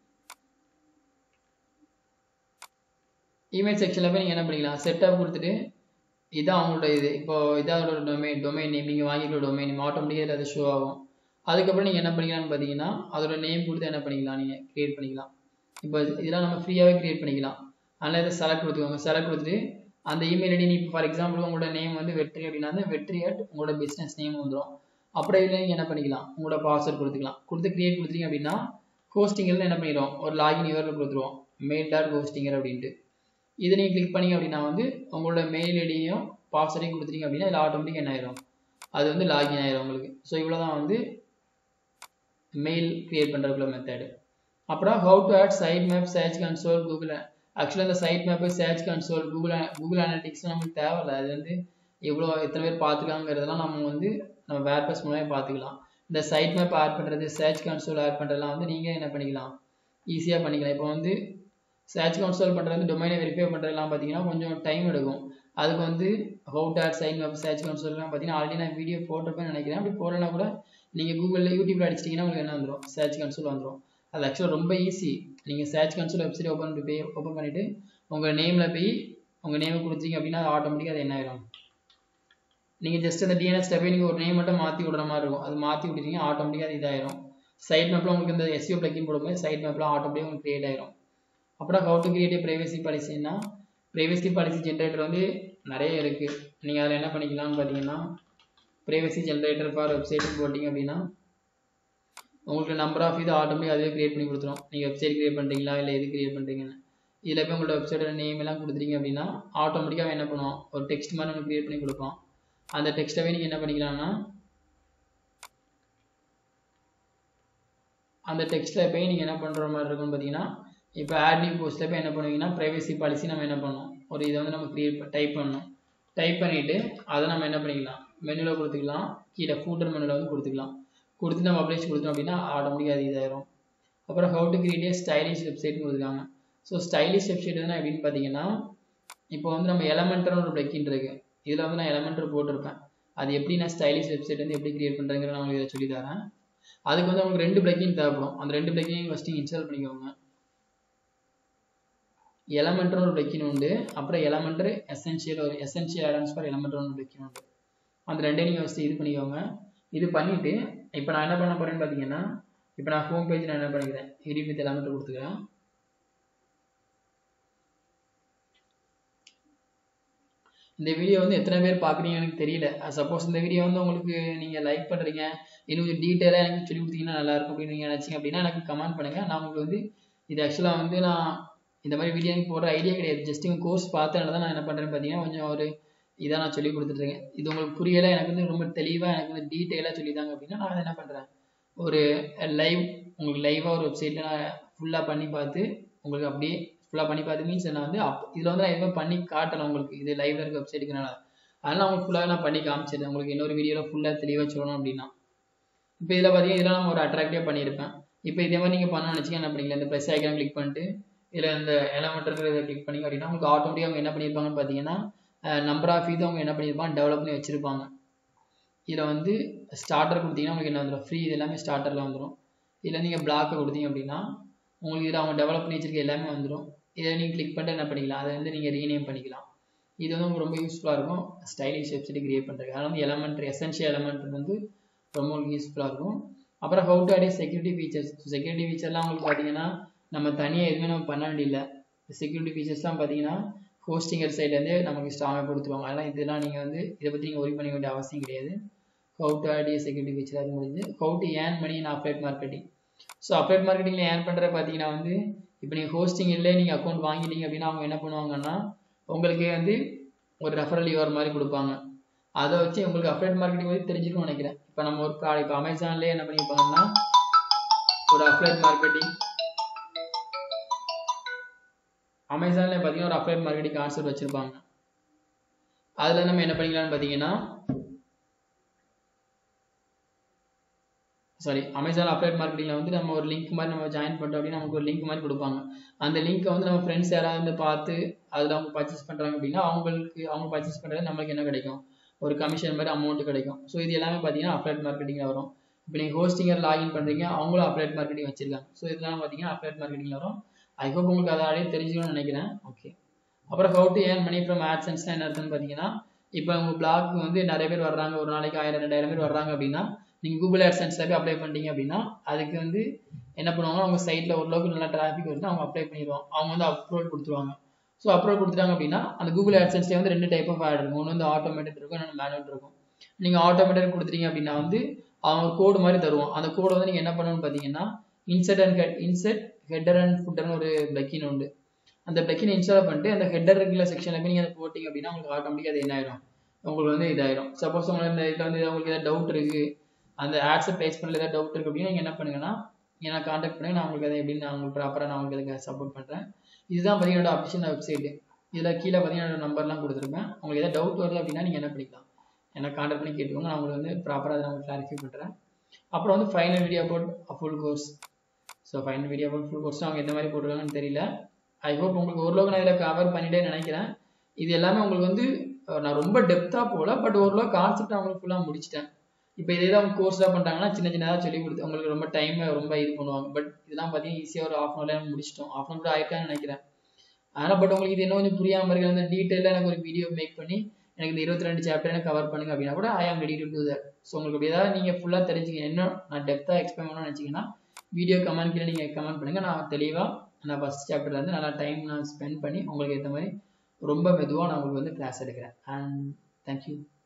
இமெயில் செக்ஷனில் போய் நீங்கள் என்ன பண்ணிக்கலாம் செட்டப் கொடுத்துட்டு இதான் அவங்களோட இது இப்போ இதான் ஒரு டொமைன் டொமைன் நேம் நீங்கள் வாங்கிக்கிற டொமைன் நேம் ஆட்டோமேட்டிக்காக அது ஷோ ஆகும் அதுக்கப்புறம் நீங்கள் என்ன பண்ணிக்கலாம்னு பார்த்தீங்கன்னா அதோட நேம் கொடுத்து என்ன பண்ணிக்கலாம் நீங்கள் க்ரியேட் பண்ணிக்கலாம் இப்போ இதெல்லாம் நம்ம ஃப்ரீயாகவே க்ரியேட் பண்ணிக்கலாம் அதனால் இதை செலக்ட் கொடுத்துக்கோங்க செலக்ட் கொடுத்துட்டு அந்த இமெயில் ஐடி நீங்கள் ஃபார் எக்ஸாம்பிள் உங்களோட நேம் வந்து வெற்றி அப்படின்னா வந்து வெற்றி அட் உங்களோட பிஸ்னஸ் நேம் வந்துடும் அப்புறம் இதில் நீங்கள் என்ன பண்ணிக்கலாம் உங்களோட பாஸ்வேர்ட் கொடுத்துக்கலாம் கொடுத்து க்ரியேட் கொடுத்தீங்க அப்படின்னா ஹோஸ்டிங்கில் என்ன பண்ணிடுவோம் ஒரு லாகின் யூஆர்எல் கொடுத்துருவோம் மெயில் டாட் ஹோஸ்டிங்கர் அப்படின்ட்டு இதை நீங்கள் கிளிக் பண்ணீங்க அப்படின்னா வந்து உங்களோட மெயில் ஐடியும் பாஸ்வேர்டையும் கொடுத்துட்டீங்க அப்படின்னா இதில் ஆட்டோமேட்டிக் என்ன ஆயிரும் அது வந்து லாகின் ஆயிரும் உங்களுக்கு ஸோ இவ்வளோ தான் வந்து மெயில் க்ரியேட் பண்ணுறதுக்குள்ள மெத்தடு அப்புறம் how to add site map search console Google ஆக்சுவலாக இந்த site map search console Google Google analytics நமக்கு தேவையில்ல அது வந்து எவ்வளோ எத்தனை பேர் பார்த்துக்காங்கிறதெல்லாம் நம்ம வந்து நம்ம வேர்பஸ் மூலமே பார்த்துக்கலாம் இந்த சைட் மேப் ஆட் பண்ணுறது சர்ச் கன்சோல் ஆட் பண்ணுறதுலாம் வந்து நீங்கள் என்ன பண்ணிக்கலாம் ஈஸியாக பண்ணிக்கலாம் இப்போ வந்து சர்ச் கன்சோல் பண்ணுறது டொமைனை வெரிஃபை பண்ணுறதுலாம் பார்த்தீங்கன்னா கொஞ்சம் டைம் எடுக்கும் அதுக்கு வந்து how to add site map search கன்சோல்லாம் பார்த்தீங்கன்னா ஆல்ரெடி நான் வீடியோ போட்டிருப்பேன்னு நினைக்கிறேன் அப்படி போடலனா கூட நீங்கள் கூகுளில் யூடியூப்ல அடிச்சிட்டிங்கன்னா உங்களுக்கு என்ன வந்துடும் சர்ச் கன்சோல் வந்துடும் அது ஆக்சுவலாக ரொம்ப ஈஸி நீங்கள் சர்ச் கன்சோல் வெப்சைட் ஓப்பன் போய் ஓப்பன் பண்ணிவிட்டு உங்கள் நேமில் போய் உங்கள் நேமை கொடுத்தீங்க அப்படின்னா அது ஆட்டோமேட்டிக்காக அது என்ன ஆயிடும் நீங்கள் ஜஸ்ட் அந்த டிஎன்எஸ் ஸ்டெப்பை நீங்கள் ஒரு நேம் மட்டும் மாற்றி விடுற மாதிரி இருக்கும் அது மாற்றி விட்டுட்டீங்க ஆட்டோமேட்டிக்காக அது இதாயிரும் சைட் மேப்பில் உங்களுக்கு இந்த எஸ்யூ பிளக்கின் போடும்போது சைட் மேப்லாம் ஆட்டோமேட்டிக்காக உங்களுக்கு கிரியேட் ஆயிரும் அப்புறம் ஹவு டு கிரியேட் ப்ரைவசி பாலிசின்னா ப்ரைவசி பாலிசி ஜென்ரேட்டர் வந்து நிறைய இருக்குது நீங்கள் அதில் என்ன பண்ணிக்கலாம்னு பார்த்தீங்கன்னா ப்ரைவசி ஜென்ரேட்டர் ஃபார் வெப்சைட்னு போட்டிங்க அப்படின்னா உங்களுக்கு நம்பர் ஆஃப் இது ஆட்டோமேட்டிக் அதுவே கிரியேட் பண்ணி கொடுத்துரும் நீங்கள் வெப்சைட் கிரியேட் பண்ணுறீங்களா இல்லை எது கிரியேட் பண்ணுறீங்கன்னு இதில் போய் உங்களோட வெப்சைட்டோட நேம் எல்லாம் கொடுத்துட்டீங்க அப்படின்னா ஆட்டோமேட்டிக்காக என்ன பண்ணுவோம் ஒரு டெக்ஸ்ட் மாதிரி ஒன்று கிரியேட் பண்ணி கொடுப்போம் அந்த டெக்ஸ்ட்டவே நீங்கள் என்ன பண்ணிக்கலாம்னா அந்த டெக்ஸ்ட்டில் போய் நீங்கள் என்ன பண்ணுற மாதிரி இருக்கும்னு பார்த்தீங்கன்னா இப்போ ஆட் நியூ போஸ்ட்டில் போய் என்ன பண்ணுவீங்கன்னா ப்ரைவசி பாலிசி நம்ம என்ன பண்ணணும் ஒரு இதை வந்து நம்ம க்ரியேட் டைப் பண்ணணும் டைப் பண்ணிவிட்டு அதை நம்ம என்ன பண்ணிக்கலாம் மெனுவில் கொடுத்துக்கலாம் கீழே ஃபூட்டர் மெனுவில் வந்து கொடுத்துக்கலாம் கொடுத்து நம்ம அப்ளேஸ் கொடுத்தோம் அப்படின்னா ஆட்டோமேட்டிக்காக அது இதாயிரும் அப்புறம் how to create a stylish வெப்சைட்னு கொடுத்துருக்காங்க ஸோ ஸ்டைலிஷ் வெப்சைட் என்ன எப்படின்னு பார்த்தீங்கன்னா இப்போ வந்து நம்ம எலமெண்ட்னு ஒரு பிளக்கின் இருக்கு இதில் வந்து நான் எலமெண்டர் போட்டிருப்பேன் அது எப்படி நான் ஸ்டைலிஷ் வெப்சைட் வந்து எப்படி கிரியேட் பண்ணுறேங்கிற நான் உங்களுக்கு இதை சொல்லி தரேன் அதுக்கு வந்து உங்களுக்கு ரெண்டு பிளக்கின் தேவைப்படும் அந்த ரெண்டு பிளக்கினையும் ஃபஸ்ட்டு இன்ஸ்டால் பண்ணிக்கோங்க எலமெண்டர் ஒரு பிளக்கின் உண்டு அப்புறம் எலமெண்டர் எசென்ஷியல் ஒரு எசென்ஷியல் ஆடன்ஸ் ஃபார் எலமெண்டர் ஒரு பிளக்கின் உண்டு அந்த ரெண்டையும் நீங்கள் ஃபஸ்ட்டு இது பண்ணிக்கோங்க இது பண்ணிவிட்டு இப்போ நான் என்ன பண்ண போகிறேன்னு பார்த்தீங்கன்னா இப்போ நான் ஹோம் பேஜ் நான் என்ன பண்ணிக்கிறேன் எடிட் வித் எலமெண்டர் கொடுத்துக்கிறேன் இந்த வீடியோ வந்து எத்தனை பேர் பார்க்குறீங்க எனக்கு தெரியல சப்போஸ் இந்த வீடியோ வந்து உங்களுக்கு நீங்கள் லைக் பண்ணுறீங்க இன்னும் கொஞ்சம் டீட்டெயிலாக எனக்கு சொல்லி கொடுத்தீங்கன்னா நல்லாயிருக்கும் அப்படின்னு நீங்கள் நினச்சிங்க அப்படின்னா எனக்கு கமெண்ட் பண்ணுங்கள் நான் உங்களுக்கு வந்து இது ஆக்சுவலாக வந்து நான் இந்த மாதிரி வீடியோ எனக்கு போடுற ஐடியா கிடையாது ஜஸ்ட் உங்கள் கோர்ஸ் பார்த்தனால தான் நான் என்ன பண்ணுறேன்னு பார்த்தீங்கன்னா கொஞ்சம் ஒரு இதாக நான் சொல்லி கொடுத்துட்ருக்கேன் இது உங்களுக்கு புரியலை எனக்கு வந்து ரொம்ப தெளிவாக எனக்கு வந்து டீட்டெயிலாக சொல்லித்தாங்க அப்படின்னா நான் என்ன பண்ணுறேன் ஒரு லைவ் உங்களுக்கு லைவாக ஒரு வெப்சைட்டில் நான் ஃபுல்லாக பண்ணி பார்த்து உங்களுக்கு அப்படியே ஃபுல்லாக பண்ணி பார்த்து மீன்ஸ் நான் வந்து அப் இதில் வந்து நான் எதுவுமே பண்ணி காட்டலை உங்களுக்கு இது லைவ்ல இருக்க வெப்சைட்டுக்குனால அதனால் உங்களுக்கு ஃபுல்லாக நான் பண்ணி காமிச்சிடுறேன் உங்களுக்கு இன்னொரு வீடியோவில் ஃபுல்லாக தெளிவாக சொல்லணும் அப்படின்னா இப்போ இதில் பார்த்தீங்கன்னா இதெல்லாம் நம்ம ஒரு அட்ராக்டிவாக பண்ணியிருப்பேன் இப்போ இதே மாதிரி நீங்கள் பண்ண நினச்சிங்க என்ன பண்ணிக்கலாம் இந்த ப்ளஸ் ஐக்கான் கிளிக் பண்ணிட்டு இதில் இந்த எலமெண்ட்ங்கிற இதை கிளிக் பண்ணி அப்படின்னா உங்களுக்கு ஆட்டோமேட்டிக்காக அவங்க என்ன பண்ணியிருப்பாங்கன்னு பார்த்தீங்கன்னா நம்பர் ஆஃப் இது அவங்க என்ன பண்ணியிருப்பாங்க டெவலப் பண்ணி வச்சுருப்பாங்க இதில் வந்து ஸ்டார்டர் கொடுத்தீங்கன்னா உங்களுக்கு என்ன வந்துடும் ஃப்ரீ இது எல்லாமே ஸ்டார்டரில் வந்துடும் இதில் நீங்கள் பிளாக்கை கொடுத்தீங்க அப்படின்னா உங்களுக்கு இதில் அவங்க டெவலப் பண்ணி வச்சிருக்க எல்லாமே வந்துடும் இதை நீங்கள் கிளிக் பண்ணிட்டு என்ன பண்ணிக்கலாம் அதை வந்து நீங்கள் ரீநேம் பண்ணிக்கலாம் இது வந்து உங்களுக்கு ரொம்ப யூஸ்ஃபுல்லாக இருக்கும் ஸ்டைலிஷ் வெப்சைட் கிரியேட் பண்ணுறதுக்கு அதனால் வந்து எலமெண்ட் எசென்ஷியல் எலமெண்ட் வந்து ரொம்ப உங்களுக்கு யூஸ்ஃபுல்லாக இருக்கும் அப்புறம் how to add security features security ஃபீச்சர்லாம் உங்களுக்கு பார்த்தீங்கன்னா நம்ம தனியாக எதுவுமே நம்ம பண்ண வேண்டியதில்லை செக்யூரிட்டி ஃபீச்சர்ஸ்லாம் பார்த்தீங்கன்னா ஹோஸ்டிங்கர் சைட்லேருந்து நமக்கு ஸ்ட்ராங்காக கொடுத்துருவாங்க அதெல்லாம் இதெல்லாம் நீங்கள் வந்து இதை பற்றி நீங்கள் ஒரி பண்ண வேண்டிய அவசியம் கிடையாது how to add security feature அது முடிஞ்சு how to earn money in affiliate marketing so affiliate மார்க்கெட்டிங்கில் ஏர்ன் பண்ணுற பார்த்தீங்கன்னா வந்து இப்போ நீங்கள் ஹோஸ்டிங் இல்லை நீங்கள் அக்கௌண்ட் வாங்கிட்டீங்க அப்படின்னா அவங்க என்ன பண்ணுவாங்கன்னா உங்களுக்கு வந்து ஒரு ரெஃபரல் யூஆர் மாதிரி கொடுப்பாங்க அதை வச்சு உங்களுக்கு அப்ளைட் மார்க்கெட்டிங் பற்றி தெரிஞ்சுக்கணும்னு நினைக்கிறேன் இப்போ நம்ம ஒரு ப்ராடக்ட் இப்போ அமேசான்லேயே என்ன பண்ணியிருப்பாங்கன்னா ஒரு அப்ளைட் மார்க்கெட்டிங் அமேசானில் பார்த்தீங்கன்னா ஒரு அப்ளைட் மார்க்கெட்டிங் கான்செப்ட் வச்சுருப்பாங்க அதில் நம்ம என்ன பண்ணிக்கலாம்னு பார்த்தீங்கன்னா சாரி அமேசான் அப்ளைட் மார்க்கெட்டிங்கில் வந்து நம்ம ஒரு லிங்க் மாதிரி நம்ம ஜாயின் பண்ணுறோம் அப்படின்னா நமக்கு ஒரு லிங்க் மாதிரி கொடுப்பாங்க அந்த லிங்க்கை வந்து நம்ம ஃப்ரெண்ட்ஸ் யாராவது வந்து பார்த்து அதில் அவங்க பர்ச்சேஸ் பண்ணுறாங்க அப்படின்னா அவங்களுக்கு அவங்க பர்ச்சேஸ் பண்ணுறது நம்மளுக்கு என்ன கிடைக்கும் ஒரு கமிஷன் மாதிரி அமௌண்ட் கிடைக்கும் ஸோ இது எல்லாமே பார்த்தீங்கன்னா அப்ளைட் மார்க்கெட்டிங்கில் வரும் இப்போ நீங்கள் ஹோஸ்டிங்கர் லாகின் பண்ணுறீங்க அவங்களும் அப்ளைட் மார்க்கெட்டிங் வச்சிருக்காங்க ஸோ இதெல்லாம் பார்த்தீங்கன்னா அப்ளைட் மார்க்கெட்டிங்கில் வரும் ஐ ஹோப் உங்களுக்கு அதை ஆல்ரெடி தெரிஞ்சுக்கணும்னு நினைக்கிறேன் ஓகே அப்புறம் how to earn money from ஆட்சன்ஸ்லாம் என்ன அர்த்தம்னு பார்த்தீங்கன்னா இப்போ உங்கள் பிளாக் வந்து நிறைய பேர் வர்றாங்க ஒரு நாளைக்கு ஆயிரம் ரெண்டாயிரம் பேர் வர்றாங்க அப்படின்னா நீங்கள் கூகுள் ஆட்சன்ஸில் போய் அப்ளை பண்ணிட்டீங்க அப்படின்னா அதுக்கு வந்து என்ன பண்ணுவாங்க அவங்க சைட்டில் ஓரளவுக்கு நல்லா டிராஃபிக் வருதுன்னா அவங்க அப்ளை பண்ணிடுவாங்க அவங்க வந்து அப்ரூவல் கொடுத்துருவாங்க ஸோ அப்ரூவல் கொடுத்துட்டாங்க அப்படின்னா அந்த கூகுள் ஆட்சன்ஸ்லேயே வந்து ரெண்டு டைப் ஆஃப் ஆட் இருக்கும் ஒன்று வந்து ஆட்டோமேட்டிக் இருக்கும் இன்னொன்று மேனுவல் இருக்கும் நீங்கள் ஆட்டோமேட்டிக் கொடுத்துட்டீங்க அப்படின்னா வந்து அவங்க கோடு மாதிரி தருவோம் அந்த கோடை வந்து நீங்கள் என்ன பண்ணணும்னு பார்த்தீங்கன்னா insert and head insert header and ஃபுட்டர்னு ஒரு பிளக்கின் உண்டு அந்த பிளக்கின் இன்ஸ்டால் பண்ணிட்டு அந்த ஹெட்டர் இருக்கிற செக்ஷனில் போய் நீங்கள் அதை போட்டிங்க அப்படின்னா உங்களுக்கு ஆட்டோமேட்டிக்காக அது என்ன ஆயிடும் உங்களுக்கு வந்து இதாயிரும் சப்போஸ் உங்களுக்கு இந்த இதில் வந்து உங்களுக்கு ஏதாவது டவுட் இருக்குது அந்த ஆட்ஸை பேஸ் பண்ணல ஏதாவது டவுட் இருக்குது அப்படின்னா நீங்கள் என்ன பண்ணுங்கன்னா எனக்கு காண்டாக்ட் பண்ணி நான் உங்களுக்கு அதை எப்படின்னு நான் உங்களுக்கு ப்ராப்பராக நான் உங்களுக்கு அதுக்கு சப்போர்ட் பண்ணுறேன் இதுதான் பார்த்தீங்கன்னா என்னோட அஃபிஷியல் வெப்சைட்டு இதில் கீழே பார்த்தீங்கன்னா என்னோட நம்பர்லாம் கொடுத்துருப்பேன் உங்களுக்கு ஏதாவது டவுட் வருது அப்படின்னா நீங்கள் என்ன பண்ணிக்கலாம் எனக்கு காண்டாக்ட் பண்ணி கேட்டுக்கோங்க நான் உங்களுக்கு வந்து ப்ராப்பராக அதை நான் கிளாரிஃபை பண்ணுறேன் அப்புறம் வந்து final video about full course so final video about full course அவங்க எந்த மாதிரி போட்டிருக்காங்கன்னு தெரியல ஐ ஹோப் உங்களுக்கு ஓரளவுக்கு நான் இதில் கவர் பண்ணிட்டே நினைக்கிறேன் இது எல்லாமே உங்களுக்கு வந்து நான் ரொம்ப டெப்த்தாக போகல பட் ஓரளவுக்கு கான்செப்ட் அவங்களுக்கு ஃபுல்லாக முடிச்சிட்டேன் இப்போ இதே தான் அவங்க கோர்ஸ்லாம் பண்ணுறாங்கன்னா சின்ன சின்னதாக சொல்லி கொடுத்து உங்களுக்கு ரொம்ப டைம் ரொம்ப இது பண்ணுவாங்க பட் இதெல்லாம் பார்த்தீங்கன்னா ஈஸியாக ஒரு ஆஃப் அன் ஹவர்ல முடிச்சிட்டோம் ஆஃப் அன் ஹவர் ஆயிருக்கான்னு நினைக்கிறேன் ஆனால் பட் உங்களுக்கு இது என்ன கொஞ்சம் புரியாமல் இருக்கிற அந்த டீட்டெயிலாக எனக்கு ஒரு வீடியோ மேக் பண்ணி எனக்கு இந்த இருபத்தி ரெண்டு சாப்டர் எனக்கு கவர் பண்ணுங்க அப்படின்னா கூட I am ready to do that so உங்களுக்கு அப்படி ஏதாவது நீங்கள் ஃபுல்லாக தெரிஞ்சுக்க இன்னும் நான் டெப்த்தாக எக்ஸ்பிளைன் பண்ணணும்னு நினச்சிங்கன்னா வீடியோ கமெண்ட் கீழே நீங்கள் கமெண்ட் பண்ணுங்கள் நான் தெளிவாக நான் ஃபஸ்ட் சாப்டர்ல இருந்து நல்லா டைம் நான் ஸ்பெண்ட் பண்ணி உங்களுக்கு ஏற்ற மாதிரி ரொம்ப மெதுவாக நான் உங்களுக்கு வந்து கிளாஸ் எடுக்கிறேன் அண்ட் தேங்க்யூ